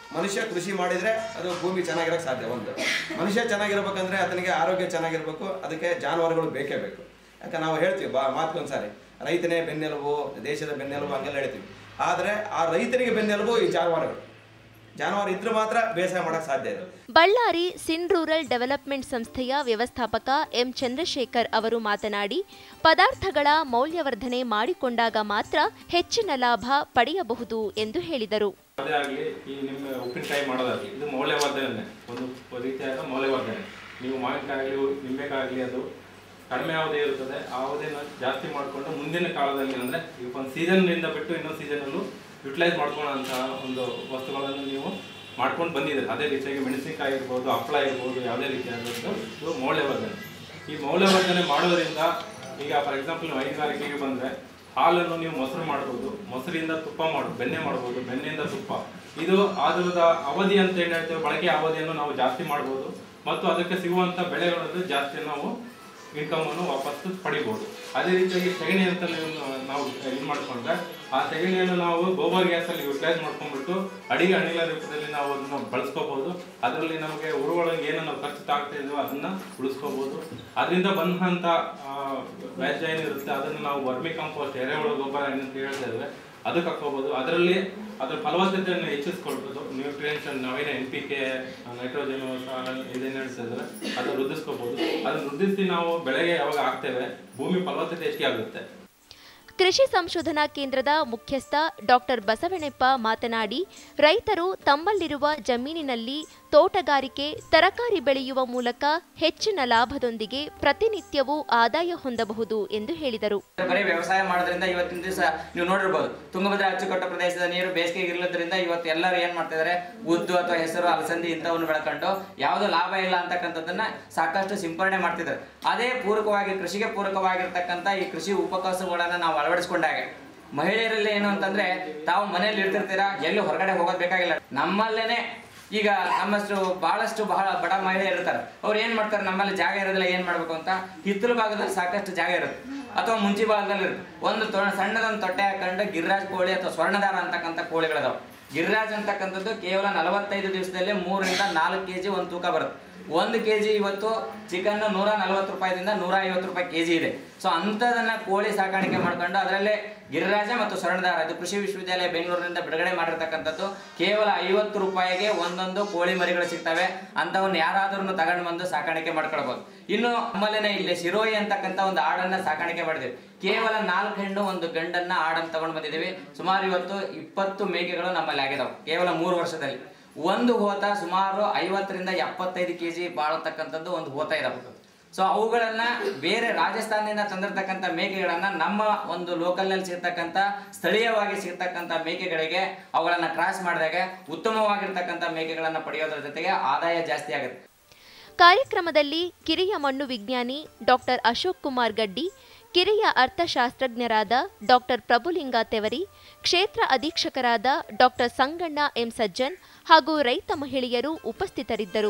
ಮನುಷ್ಯ ಕೃಷಿ ಮಾಡಿದರೆ ಅದು ಭೂಮಿ ಚೆನ್ನಾಗಿರೋಕ್ಕೆ ಸಾಧ್ಯ ಒಂದು ಮನುಷ್ಯ ಚೆನ್ನಾಗಿರ್ಬೇಕಂದ್ರೆ ಆತನಿಗೆ ಆರೋಗ್ಯ ಚೆನ್ನಾಗಿರ್ಬೇಕು ಅದಕ್ಕೆ ಜಾನುವಾರುಗಳು ಬೇಕೇ ಬೇಕು ಯಾಕೆ ನಾವು ಹೇಳ್ತೀವಿ ಬಾ ಮಾತ್ಕೊಂದ್ಸಾರಿ ರೈತನೇ ಬೆನ್ನೆಲುಬು ದೇಶದ ಬೆನ್ನೆಲುಬು ಹಂಗೆಲ್ಲ ಹೇಳ್ತೀವಿ ಆದರೆ ಆ ರೈತನಿಗೆ ಬೆನ್ನೆಲುಬು ಈ ಜಾನುವಾರುಗಳು ಜಾನುವಾರು ಇದ್ರೆ ಮಾತ್ರ ಬೇಸಾಯ ಮಾಡೋಕ್ಕೆ ಸಾಧ್ಯ ಇದೆ ಬಳ್ಳಾರಿ ಸಿನ್ ರೂರಲ್ ಡೆವಲಪ್ಮೆಂಟ್ ಸಂಸ್ಥೆಯ ವ್ಯವಸ್ಥಾಪಕ ಎಂ ಚಂದ್ರಶೇಖರ್ ಅವರು ಮಾತನಾಡಿ ಪದಾರ್ಥಗಳ ಮೌಲ್ಯವರ್ಧನೆ ಮಾಡಿಕೊಂಡಾಗ ಮಾತ್ರ ಹೆಚ್ಚಿನ ಲಾಭ ಪಡೆಯಬಹುದು ಎಂದು ಹೇಳಿದರು ಅದೇ ಆಗಲಿ ಈ ನಿಮ್ಮ ಉಪ್ಪಿನಕಾಯಿ ಮಾಡೋದಾಗಲಿ ಇದು ಮೌಲ್ಯವರ್ಧನೆ ಒಂದು ರೀತಿಯಾದ ಮೌಲ್ಯವರ್ಧನೆ ನೀವು ಮಾವಿನಕಾಯಿ ನಿಂಬೆಕಾಗಲಿ ಅದು ಕಡಿಮೆ ಯಾವುದೇ ಇರುತ್ತದೆ ಯಾವುದೇನು ಜಾಸ್ತಿ ಮಾಡಿಕೊಂಡು ಮುಂದಿನ ಕಾಲದಲ್ಲಿ ಅಂದರೆ ಈಗ ಒಂದು ಸೀಸನ್ನಿಂದ ಬಿಟ್ಟು ಇನ್ನೊಂದು ಸೀಸನಲ್ಲೂ ಯುಟಿಲೈಸ್ ಮಾಡ್ಕೊಳ್ಳೋಂಥ ಒಂದು ವಸ್ತುಗಳನ್ನು ನೀವು ಮಾಡ್ಕೊಂಡು ಬಂದಿದ್ದೀರಿ ಅದೇ ರೀತಿಯಾಗಿ ಮೆಣಸಿನಕಾಯಿ ಇರ್ಬೋದು ಹಪ್ಪಳ ಇರ್ಬೋದು ಯಾವುದೇ ರೀತಿಯಾದಂಥ ಇದು ಮೌಲ್ಯವರ್ಧನೆ ಈ ಮೌಲ್ಯವರ್ಧನೆ ಮಾಡೋದ್ರಿಂದ ಈಗ ಫಾರ್ ಎಕ್ಸಾಂಪಲ್ ನೀವು ಹೈನುಗಾರಿಕೆಗೆ ಬಂದರೆ ಹಾಲನ್ನು ನೀವು ಮೊಸರು ಮಾಡ್ಬೋದು ಮೊಸರಿಂದ ತುಪ್ಪ ಮಾಡ್ ಬೆಣ್ಣೆ ಮಾಡ್ಬೋದು ಬೆಣ್ಣೆಯಿಂದ ತುಪ್ಪ ಇದು ಅದರದ ಅವಧಿ ಅಂತ ಏನು ಹೇಳ್ತೇವೆ ಬಳಕೆ ಅವಧಿಯನ್ನು ನಾವು ಜಾಸ್ತಿ ಮಾಡ್ಬೋದು ಮತ್ತು ಅದಕ್ಕೆ ಸಿಗುವಂಥ ಬೆಳೆಗಳನ್ನು ಜಾಸ್ತಿ ನಾವು ಇನ್ಕಮನ್ನು ವಾಪಸ್ಸು ಪಡಿಬೋದು ಅದೇ ರೀತಿಯಾಗಿ ಸಗಣಿ ಅಂತ ನೀವು ನಾವು ಇದು ಮಾಡ್ಕೊಂಡ್ರೆ ಆ ಸಗಣಿಯನ್ನು ನಾವು ಗೋಬರ್ ಗ್ಯಾಸಲ್ಲಿ ಯುಟಿಲೈಸ್ ಮಾಡ್ಕೊಂಡ್ಬಿಟ್ಟು ಅಡಿಗೆ ಅನಿಲ ರೂಪದಲ್ಲಿ ನಾವು ಅದನ್ನು ಬಳಸ್ಕೋಬಹುದು ಅದರಲ್ಲಿ ನಮಗೆ ಉರುವಳಂಗೆ ಏನು ನಾವು ಖರ್ಚು ಆಗ್ತಾ ಇದೆಯೋ ಅದನ್ನ ಉಳಿಸ್ಕೋಬಹುದು ಅದರಿಂದ ಬಂದಂಥ ವ್ಯಾಜ್ಯ ಏನಿರುತ್ತೆ ಅದನ್ನು ನಾವು ವರ್ಮಿ ಕಂಪೋಸ್ಟ್ ಎರೆಹುಳ ಗೊಬ್ಬರ ಏನಂತ ಹೇಳ್ತಾ ಇದ್ದೇವೆ ಅದಕ್ಕೆ ಹಾಕೋಬಹುದು ಅದರಲ್ಲಿ ಅದ್ರ ಫಲವತ್ತತೆಯನ್ನು ಹೆಚ್ಚಿಸ್ಕೊಳ್ಬೋದು ನ್ಯೂಟ್ರಿಯೆಂಟ್ಸ್ ನಾವೇನು ಎನ್ ಪಿ ಕೆ ನೈಟ್ರೋಜನ್ ಇದೇನು ಹೇಳ್ತಿದ್ರೆ ಅದನ್ನು ವೃದ್ಧಿಸ್ಕೋಬಹುದು ಅದನ್ನು ವೃದ್ಧಿಸಿ ನಾವು ಬೆಳೆಗೆ ಯಾವಾಗ ಹಾಕ್ತೇವೆ ಭೂಮಿ ಫಲವತ್ತತೆ ಹೆಚ್ಚಿಗೆ ಆಗುತ್ತೆ ಕೃಷಿ ಸಂಶೋಧನಾ ಕೇಂದ್ರದ ಮುಖ್ಯಸ್ಥ ಡಾಕ್ಟರ್ ಬಸವಣ್ಣಪ್ಪ ಮಾತನಾಡಿ ರೈತರು ತಮ್ಮಲ್ಲಿರುವ ಜಮೀನಿನಲ್ಲಿ ತೋಟಗಾರಿಕೆ ತರಕಾರಿ ಬೆಳೆಯುವ ಮೂಲಕ ಹೆಚ್ಚಿನ ಲಾಭದೊಂದಿಗೆ ಪ್ರತಿನಿತ್ಯವೂ ಆದಾಯ ಹೊಂದಬಹುದು ಎಂದು ಹೇಳಿದರು ಬರೀ ವ್ಯವಸಾಯ ಮಾಡೋದ್ರಿಂದ ಇವತ್ತಿನ ದಿವಸ ನೀವು ನೋಡಿರ್ಬೋದು ತುಂಗಭದ್ರಾ ಅಚ್ಚುಕಟ್ಟು ಪ್ರದೇಶದ ನೀರು ಬೇಸಿಗೆ ಇರಲಿದ್ರಿಂದ ಇವತ್ತು ಎಲ್ಲರೂ ಏನ್ ಮಾಡ್ತಿದ್ದಾರೆ ಉದ್ದು ಅಥವಾ ಹೆಸರು ಅಲಸಂದಿ ಇಂಥವನ್ನು ಬೆಳ್ಕೊಂಡು ಯಾವುದು ಲಾಭ ಇಲ್ಲ ಅಂತಕ್ಕಂಥದ್ದನ್ನ ಸಾಕಷ್ಟು ಸಿಂಪರಣೆ ಮಾಡ್ತಿದ್ದಾರೆ ಅದೇ ಪೂರಕವಾಗಿ ಕೃಷಿಗೆ ಪೂರಕವಾಗಿರ್ತಕ್ಕಂಥ ಈ ಕೃಷಿ ಉಪಕಸಬುಗಳನ್ನ ನಾವು ಅಳವಡಿಸ್ಕೊಂಡಾಗ ಮಹಿಳೆಯರಲ್ಲಿ ಏನು ಅಂತಂದ್ರೆ ತಾವು ಮನೆಯಲ್ಲಿ ಇರ್ತಿರ್ತೀರಾ ಎಲ್ಲಿ ಹೊರಗಡೆ ಹೋಗೋದ್ ಬೇಕಾಗಿಲ್ಲ ನಮ್ಮಲ್ಲೇನೆ ಈಗ ನಮ್ಮಷ್ಟು ಬಹಳಷ್ಟು ಬಹಳ ಬಡ ಮಹಿಳೆಯರು ಇರ್ತಾರೆ ಅವ್ರು ಏನ್ ಮಾಡ್ತಾರೆ ನಮ್ಮಲ್ಲಿ ಜಾಗ ಇರೋದಿಲ್ಲ ಏನ್ ಮಾಡ್ಬೇಕು ಅಂತ ಹಿತ್ತಲು ಭಾಗದಲ್ಲಿ ಸಾಕಷ್ಟು ಜಾಗ ಇರುತ್ತೆ ಅಥವಾ ಮುಂಚಿ ಭಾಗದಲ್ಲಿ ಇರುತ್ತೆ ಒಂದು ತೊ ಸಣ್ಣದೊಂದು ತೊಟ್ಟೆ ಹಾಕೊಂಡು ಗಿರಿರಾಜ್ ಕೋಳಿ ಅಥವಾ ಸ್ವರ್ಣದಾರ ಅಂತಕ್ಕಂಥ ಕೋಳಿಗಳದಾವ ಗಿರಿರಾಜ್ ಅಂತಕ್ಕಂಥದ್ದು ಕೇವಲ ನಲವತ್ತೈದು ದಿವಸದಲ್ಲಿ ಮೂರರಿಂದ ನಾಲ್ಕು ಕೆ ಜಿ ಒಂದು ತೂಕ ಬರುತ್ತೆ ಒಂದು ಕೆ ಜಿ ಇವತ್ತು ಚಿಕನ್ ನೂರ ನಲವತ್ತು ರೂಪಾಯಿದಿಂದ ನೂರ ಐವತ್ತು ರೂಪಾಯಿ ಕೆ ಜಿ ಇದೆ ಸೊ ಅಂಥದನ್ನ ಕೋಳಿ ಸಾಕಾಣಿಕೆ ಮಾಡ್ಕೊಂಡು ಅದರಲ್ಲೇ ಗಿರಿರಾಜ ಮತ್ತು ಸ್ವರ್ಣದಾರ ಇದು ಕೃಷಿ ವಿಶ್ವವಿದ್ಯಾಲಯ ಬೆಂಗಳೂರಿನಿಂದ ಬಿಡುಗಡೆ ಮಾಡಿರ್ತಕ್ಕಂಥದ್ದು ಕೇವಲ ಐವತ್ತು ರೂಪಾಯಿಗೆ ಒಂದೊಂದು ಕೋಳಿ ಮರಿಗಳು ಸಿಗ್ತವೆ ಅಂಥವನ್ನ ಯಾರಾದ್ರೂ ತಗೊಂಡು ಬಂದು ಸಾಕಾಣಿಕೆ ಮಾಡ್ಕೊಳ್ಬೋದು ಇನ್ನು ನಮ್ಮಲ್ಲೇನೆ ಇಲ್ಲಿ ಶಿರೋಯಿ ಅಂತಕ್ಕಂಥ ಒಂದು ಆಡನ್ನ ಸಾಕಾಣಿಕೆ ಮಾಡಿದ್ವಿ ಕೇವಲ ನಾಲ್ಕು ಹೆಣ್ಣು ಒಂದು ಗಂಡನ್ನ ಆಡನ್ನು ತಗೊಂಡು ಬಂದಿದ್ದೀವಿ ಸುಮಾರು ಇವತ್ತು ಇಪ್ಪತ್ತು ಮೇಕೆಗಳು ನಮ್ಮಲ್ಲಿ ಆಗಿದಾವೆ ಕೇವಲ ಮೂರು ವರ್ಷದಲ್ಲಿ ಒಂದು ಹೋತ ಸುಮಾರು ಐವತ್ತರಿಂದ ಎಪ್ಪತ್ತೈದು ಕೆ ಜಿ ಬಾಳತಕ್ಕಂಥದ್ದು ಒಂದು ಹೋತ ಇದಾವೆ ಸೊ ಅವುಗಳನ್ನ ಬೇರೆ ರಾಜಸ್ಥಾನದಿಂದ ತಂದಿರತಕ್ಕಂಥ ಮೇಕೆಗಳನ್ನ ನಮ್ಮ ಒಂದು ಲೋಕಲ್ನಲ್ಲಿ ಸಿಗ್ತಕ್ಕಂಥ ಸ್ಥಳೀಯವಾಗಿ ಸಿಗ್ತಕ್ಕಂಥ ಮೇಕೆಗಳಿಗೆ ಅವುಗಳನ್ನ ಕ್ರಾಸ್ ಮಾಡಿದಾಗ ಉತ್ತಮವಾಗಿರ್ತಕ್ಕಂಥ ಮೇಕೆಗಳನ್ನ ಪಡೆಯೋದ್ರ ಜೊತೆಗೆ ಆದಾಯ ಜಾಸ್ತಿ ಆಗುತ್ತೆ ಕಾರ್ಯಕ್ರಮದಲ್ಲಿ ಕಿರಿಯ ಮಣ್ಣು ವಿಜ್ಞಾನಿ ಡಾಕ್ಟರ್ ಅಶೋಕ್ ಕುಮಾರ್ ಗಡ್ಡಿ ಕಿರಿಯ ಅರ್ಥಶಾಸ್ತ್ರಜ್ಞರಾದ ಡಾಕ್ಟರ್ ಪ್ರಭುಲಿಂಗ ತೆವರಿ ಕ್ಷೇತ್ರ ಅಧೀಕ್ಷಕರಾದ ಡಾಕ್ಟರ್ ಸಂಗಣ್ಣ ಎಂ ಸಜ್ಜನ್ ಹಾಗೂ ರೈತ ಮಹಿಳೆಯರು ಉಪಸ್ಥಿತರಿದ್ದರು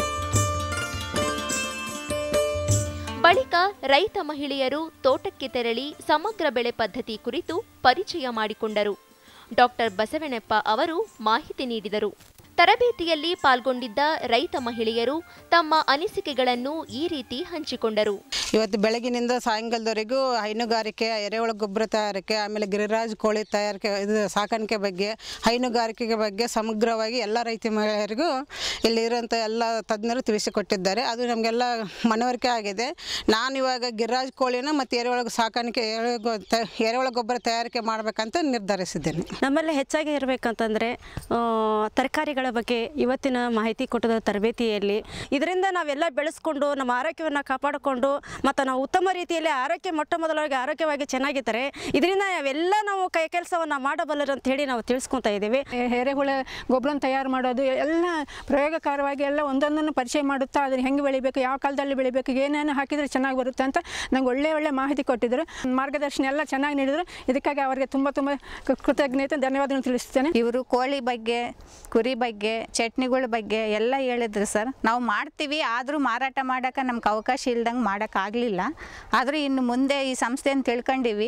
ಬಳಿಕ ರೈತ ಮಹಿಳೆಯರು ತೋಟಕ್ಕೆ ತೆರಳಿ ಸಮಗ್ರ ಬೆಳೆ ಪದ್ಧತಿ ಕುರಿತು ಪರಿಚಯ ಮಾಡಿಕೊಂಡರು ಡಾಕ್ಟರ್ ಬಸವಣ್ಣಪ್ಪ ಅವರು ಮಾಹಿತಿ ನೀಡಿದರು ತರಬೇತಿಯಲ್ಲಿ ಪಾಲ್ಗೊಂಡಿದ್ದ ರೈತ ಮಹಿಳೆಯರು ತಮ್ಮ ಅನಿಸಿಕೆಗಳನ್ನು ಈ ರೀತಿ ಹಂಚಿಕೊಂಡರು ಇವತ್ತು ಬೆಳಗಿನಿಂದ ಸಾಯಂಕಾಲದವರೆಗೂ ಹೈನುಗಾರಿಕೆ ಎರೆಹುಳ ಗೊಬ್ಬರ ತಯಾರಿಕೆ ಆಮೇಲೆ ಗಿರಿರಾಜ್ ಕೋಳಿ ತಯಾರಿಕೆ ಇದು ಸಾಕಾಣಿಕೆ ಬಗ್ಗೆ ಹೈನುಗಾರಿಕೆ ಬಗ್ಗೆ ಸಮಗ್ರವಾಗಿ ಎಲ್ಲ ರೈತ ಮಹಿಳೆಯರಿಗೂ ಇಲ್ಲಿ ಇರುವಂಥ ಎಲ್ಲ ತಜ್ಞರು ತಿಳಿಸಿಕೊಟ್ಟಿದ್ದಾರೆ ಅದು ನಮಗೆಲ್ಲ ಮನವರಿಕೆ ಆಗಿದೆ ನಾನು ಇವಾಗ ಗಿರಿರಾಜ್ ಕೋಳಿನ ಮತ್ತು ಎರೆಹುಳ ಸಾಕಾಣಿಕೆ ಎರೆಹುಳ ಗೊ- ತ- ಎರೆಹುಳ ಗೊಬ್ಬರ ತಯಾರಿಕೆ ಮಾಡಬೇಕಂತ ನಿರ್ಧರಿಸಿದ್ದೇನೆ ನಮ್ಮಲ್ಲಿ ಹೆಚ್ಚಾಗಿ ಇರಬೇಕಂತಂದರೆ ತರಕಾರಿಗಳ ಬಗ್ಗೆ ಇವತ್ತಿನ ಮಾಹಿತಿ ಕೊಟ್ಟದ ತರಬೇತಿಯಲ್ಲಿ ಇದರಿಂದ ನಾವೆಲ್ಲ ಬೆಳೆಸ್ಕೊಂಡು ನಮ್ಮ ಆರೋಗ್ಯವನ್ನು ಕಾಪಾಡಿಕೊಂಡು ಮತ್ತು ನಾವು ಉತ್ತಮ ರೀತಿಯಲ್ಲಿ ಆರೋಗ್ಯ ಮೊಟ್ಟ ಮೊದಲಾಗಿ ಆರೋಗ್ಯವಾಗಿ ಚೆನ್ನಾಗಿದ್ದರೆ ಇದರಿಂದ ನಾವೆಲ್ಲ ನಾವು ಕೈ ಕೆಲಸವನ್ನು ಮಾಡಬಲ್ಲರು ಅಂತ ಹೇಳಿ ನಾವು ತಿಳಿಸ್ಕೊತಾ ಇದ್ದೀವಿ ಎರೆಹುಳ ಗೊಬ್ಬರನ ತಯಾರು ಮಾಡೋದು ಎಲ್ಲ ಪ್ರಯೋಗಕಾರವಾಗಿ ಎಲ್ಲ ಒಂದೊಂದನ್ನು ಪರಿಚಯ ಮಾಡುತ್ತಾ ಅದನ್ನು ಹೆಂಗೆ ಬೆಳಿಬೇಕು ಯಾವ ಕಾಲದಲ್ಲಿ ಬೆಳಿಬೇಕು ಏನೇನು ಹಾಕಿದರೆ ಚೆನ್ನಾಗಿ ಬರುತ್ತೆ ಅಂತ ನಂಗೆ ಒಳ್ಳೆ ಒಳ್ಳೆ ಮಾಹಿತಿ ಕೊಟ್ಟಿದ್ದರು ಮಾರ್ಗದರ್ಶನ ಎಲ್ಲ ಚೆನ್ನಾಗಿ ನೀಡಿದರು ಇದಕ್ಕಾಗಿ ಅವರಿಗೆ ತುಂಬ ತುಂಬ ಕೃ- ಕೃತಜ್ಞತೆ ಧನ್ಯವಾದಗಳು ತಿಳಿಸ್ತೇನೆ ಇವರು ಕೋಳಿ ಬಗ್ಗೆ ಕುರಿ ಬಗ್ಗೆ ಚಟ್ನಿಗಳ ಬಗ್ಗೆ ಎಲ್ಲ ಹೇಳಿದ್ರು ಸರ್ ನಾವು ಮಾಡ್ತೀವಿ ಆದರೂ ಮಾರಾಟ ಮಾಡೋಕೆ ನಮ್ಗೆ ಅವಕಾಶ ಇಲ್ದಂಗೆ ಮಾಡೋಕ್ಕಾಗಲಿಲ್ಲ ಆದರೂ ಇನ್ನು ಮುಂದೆ ಈ ಸಂಸ್ಥೆಯನ್ನು ತಿಳ್ಕೊಂಡಿವಿ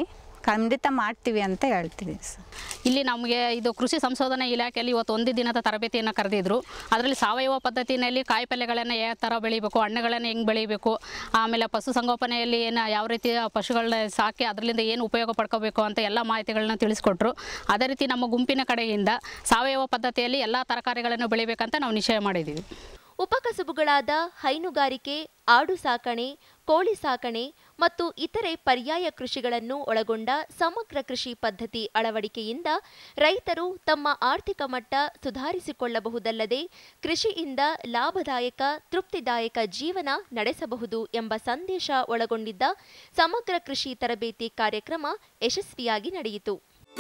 ಖಂಡಿತ ಮಾಡ್ತೀವಿ ಅಂತ ಹೇಳ್ತೀವಿ ಸರ್ ಇಲ್ಲಿ ನಮಗೆ ಇದು ಕೃಷಿ ಸಂಶೋಧನಾ ಇಲಾಖೆಯಲ್ಲಿ ಇವತ್ತು ಒಂದು ದಿನದ ತರಬೇತಿಯನ್ನು ಕರೆದಿದ್ರು ಅದರಲ್ಲಿ ಸಾವಯವ ಪದ್ಧತಿನಲ್ಲಿ ಕಾಯಿಪಲ್ಯಗಳನ್ನು ಯಾವ ಥರ ಬೆಳಿಬೇಕು ಹಣ್ಣುಗಳನ್ನು ಹೆಂಗೆ ಬೆಳಿಬೇಕು ಆಮೇಲೆ ಪಶುಸಂಗೋಪನೆಯಲ್ಲಿ ಏನು ಯಾವ ರೀತಿ ಪಶುಗಳನ್ನ ಸಾಕಿ ಅದರಿಂದ ಏನು ಉಪಯೋಗ ಪಡ್ಕೋಬೇಕು ಅಂತ ಎಲ್ಲ ಮಾಹಿತಿಗಳನ್ನ ತಿಳಿಸ್ಕೊಟ್ರು ಅದೇ ರೀತಿ ನಮ್ಮ ಗುಂಪಿನ ಕಡೆಯಿಂದ ಸಾವಯವ ಪದ್ಧತಿಯಲ್ಲಿ ಎಲ್ಲ ತರಕಾರಿಗಳನ್ನು ಬೆಳಿಬೇಕಂತ ನಾವು ನಿಶ್ಚಯ ಮಾಡಿದ್ದೀವಿ ಉಪಕಸಬುಗಳಾದ ಹೈನುಗಾರಿಕೆ ಆಡು ಸಾಕಣೆ ಕೋಳಿ ಸಾಕಣೆ ಮತ್ತು ಇತರೆ ಪರ್ಯಾಯ ಕೃಷಿಗಳನ್ನು ಒಳಗೊಂಡ ಸಮಗ್ರ ಕೃಷಿ ಪದ್ಧತಿ ಅಳವಡಿಕೆಯಿಂದ ರೈತರು ತಮ್ಮ ಆರ್ಥಿಕ ಮಟ್ಟ ಸುಧಾರಿಸಿಕೊಳ್ಳಬಹುದಲ್ಲದೆ ಕೃಷಿಯಿಂದ ಲಾಭದಾಯಕ ತೃಪ್ತಿದಾಯಕ ಜೀವನ ನಡೆಸಬಹುದು ಎಂಬ ಸಂದೇಶ ಒಳಗೊಂಡಿದ್ದ ಸಮಗ್ರ ಕೃಷಿ ತರಬೇತಿ ಕಾರ್ಯಕ್ರಮ ಯಶಸ್ವಿಯಾಗಿ ನಡೆಯಿತು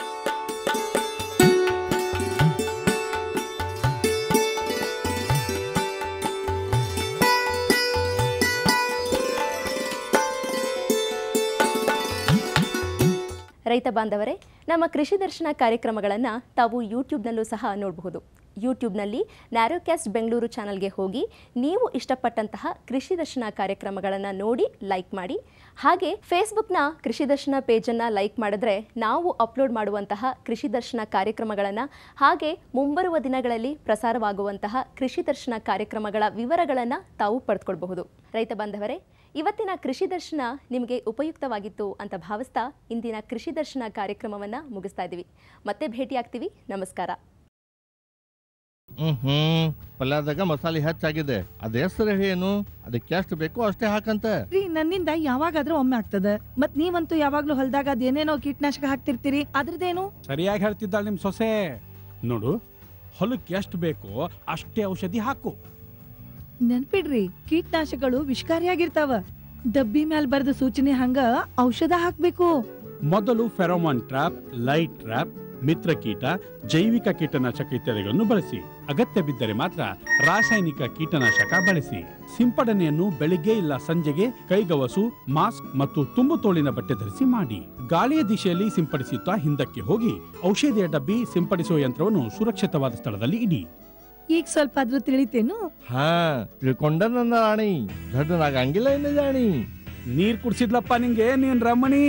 ರೈತ ಬಾಂಧವರೇ ನಮ್ಮ ಕೃಷಿ ದರ್ಶನ ಕಾರ್ಯಕ್ರಮಗಳನ್ನು ತಾವು ಯೂಟ್ಯೂಬ್ನಲ್ಲೂ ಸಹ ನೋಡಬಹುದು ಯೂಟ್ಯೂಬ್ನಲ್ಲಿ ನ್ಯಾರೋಕ್ಯಾಸ್ಟ್ ಬೆಂಗಳೂರು ಚಾನಲ್ಗೆ ಹೋಗಿ ನೀವು ಇಷ್ಟಪಟ್ಟಂತಹ ಕೃಷಿ ದರ್ಶನ ಕಾರ್ಯಕ್ರಮಗಳನ್ನು ನೋಡಿ ಲೈಕ್ ಮಾಡಿ ಹಾಗೆ ಫೇಸ್ಬುಕ್ನ ಕೃಷಿ ದರ್ಶನ ಪೇಜನ್ನು ಲೈಕ್ ಮಾಡಿದ್ರೆ ನಾವು ಅಪ್ಲೋಡ್ ಮಾಡುವಂತಹ ಕೃಷಿ ದರ್ಶನ ಕಾರ್ಯಕ್ರಮಗಳನ್ನು ಹಾಗೆ ಮುಂಬರುವ ದಿನಗಳಲ್ಲಿ ಪ್ರಸಾರವಾಗುವಂತಹ ಕೃಷಿ ದರ್ಶನ ಕಾರ್ಯಕ್ರಮಗಳ ವಿವರಗಳನ್ನು ತಾವು ಪಡೆದುಕೊಳ್ಬಹುದು ರೈತ ಬಾಂಧವರೇ ಇವತ್ತಿನ ಕೃಷಿ ದರ್ಶನ ನಿಮಗೆ ಉಪಯುಕ್ತವಾಗಿತ್ತು ಅಂತ ಭಾವಿಸ್ತಾ ಇಂದಿನ ಕೃಷಿ ದರ್ಶನ ಕಾರ್ಯಕ್ರಮವನ್ನು ಮುಗಿಸ್ತಾ ಇದ್ದೀವಿ ಮತ್ತೆ ಭೇಟಿಯಾಗ್ತೀವಿ ನಮಸ್ಕಾರ ಹ್ಮ್ ಹ್ಮ್ ಪಲ್ಯದಾಗ ಮಸಾಲೆ ಹೆಚ್ಚಾಗಿದೆ ಅದ ಹೆಸರು ಏನು ಅದಕ್ಕೆ ಎಷ್ಟು ಬೇಕೋ ಅಷ್ಟೇ ಹಾಕಂತ ರೀ ನನ್ನಿಂದ ಯಾವಾಗಾದ್ರೂ ಒಮ್ಮೆ ಆಗ್ತದ ಮತ್ ನೀವಂತೂ ಯಾವಾಗ್ಲೂ ಹೊಲ್ದಾಗ ಅದೇನೇನೋ ಕೀಟನಾಶಕ ಹಾಕ್ತಿರ್ತೀರಿ ಅದ್ರದ್ದೇನು ಸರಿಯಾಗಿ ಹೇಳ್ತಿದ್ದಾಳೆ ನಿಮ್ ಸೊಸೆ ನೋಡು ಹೊಲಕ್ಕೆ ಎಷ್ಟು ಬೇಕೋ ಅಷ್ಟೇ ಔಷಧಿ ಹಾಕು ನೆನ್ಪಿಡ್ರಿ ಕೀಟನಾಶಕಗಳು ವಿಷಕಾರಿಯಾಗಿರ್ತಾವ ಡಬ್ಬಿ ಮ್ಯಾಲ್ ಬರ್ದ ಸೂಚನೆ ಹಂಗ ಔಷಧ ಹಾಕ್ಬೇಕು ಮೊದಲು ಫೆರೋಮಾನ್ ಟ್ರಾಪ್ ಲೈಟ್ ಟ್ರಾಪ್ ಮಿತ್ರಕೀಟ ಜೈವಿಕ ಕೀಟನಾಶಕ ಇತ್ಯಾದಿಗಳನ್ನು ಬಳಸಿ ಅಗತ್ಯ ಬಿದ್ದರೆ ಮಾತ್ರ ರಾಸಾಯನಿಕ ಕೀಟನಾಶಕ ಬಳಸಿ ಸಿಂಪಡಣೆಯನ್ನು ಬೆಳಿಗ್ಗೆ ಇಲ್ಲ ಸಂಜೆಗೆ ಕೈಗವಸು ಮಾಸ್ಕ್ ಮತ್ತು ತುಂಬು ತೋಳಿನ ಬಟ್ಟೆ ಧರಿಸಿ ಮಾಡಿ ಗಾಳಿಯ ದಿಶೆಯಲ್ಲಿ ಸಿಂಪಡಿಸುತ್ತಾ ಹಿಂದಕ್ಕೆ ಹೋಗಿ ಔಷಧಿಯ ಡಬ್ಬಿ ಸಿಂಪಡಿಸುವ ಯಂತ್ರವನ್ನು ಸುರಕ್ಷಿತವಾದ ಸ್ಥಳದಲ್ಲಿ ಇಡಿ ಈಗ ಸ್ವಲ್ಪ ಆದ್ರೂ ತಿಳಿತೇನು ಹಾ ತಿಳ್ಕೊಂಡ ನನ್ನ ರಾಣಿ ದೊಡ್ಡನಾಗಂಗಿಲ್ಲ ಇನ್ನು ಜಾಣಿ ನೀರ್ ಕುಡ್ಸಿದ್ಲಪ್ಪ ನಿಂಗೆ ನೀನ್ ರಮಣಿ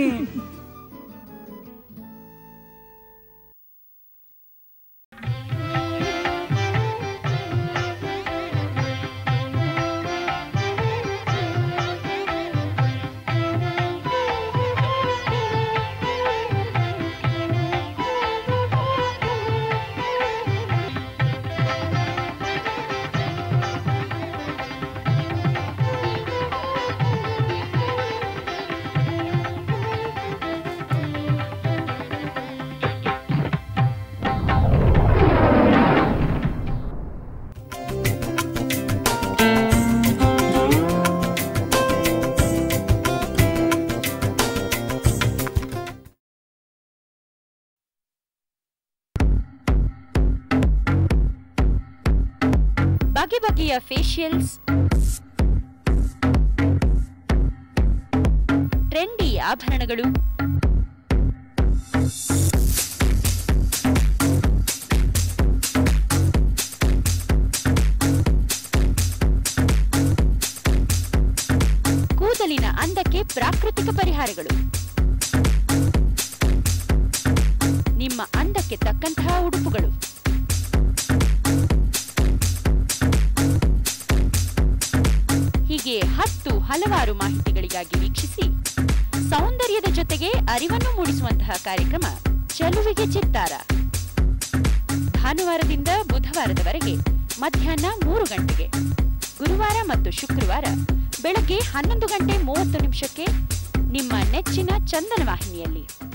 ಬಗೆ ಬಗೆಯ ಫೇಶಿಯಲ್ಸ್ ಟ್ರೆಂಡಿ ಆಭರಣಗಳು ಕೂದಲಿನ ಅಂದಕ್ಕೆ ಪ್ರಾಕೃತಿಕ ಪರಿಹಾರಗಳು ನಿಮ್ಮ ಅಂದಕ್ಕೆ ತಕ್ಕಂತಹ ಉಡುಪುಗಳು ಹೀಗೆ ಹತ್ತು ಹಲವಾರು ಮಾಹಿತಿಗಳಿಗಾಗಿ ವೀಕ್ಷಿಸಿ ಸೌಂದರ್ಯದ ಜೊತೆಗೆ ಅರಿವನ್ನು ಮೂಡಿಸುವಂತಹ ಕಾರ್ಯಕ್ರಮ ಚೆಲುವಿಗೆ ಚಿತ್ತಾರ ಭಾನುವಾರದಿಂದ ಬುಧವಾರದವರೆಗೆ ಮಧ್ಯಾಹ್ನ ಮೂರು ಗಂಟೆಗೆ ಗುರುವಾರ ಮತ್ತು ಶುಕ್ರವಾರ ಬೆಳಗ್ಗೆ ಹನ್ನೊಂದು ಗಂಟೆ ಮೂವತ್ತು ನಿಮಿಷಕ್ಕೆ ನಿಮ್ಮ ನೆಚ್ಚಿನ ಚಂದನ ವಾಹಿನಿಯಲ್ಲಿ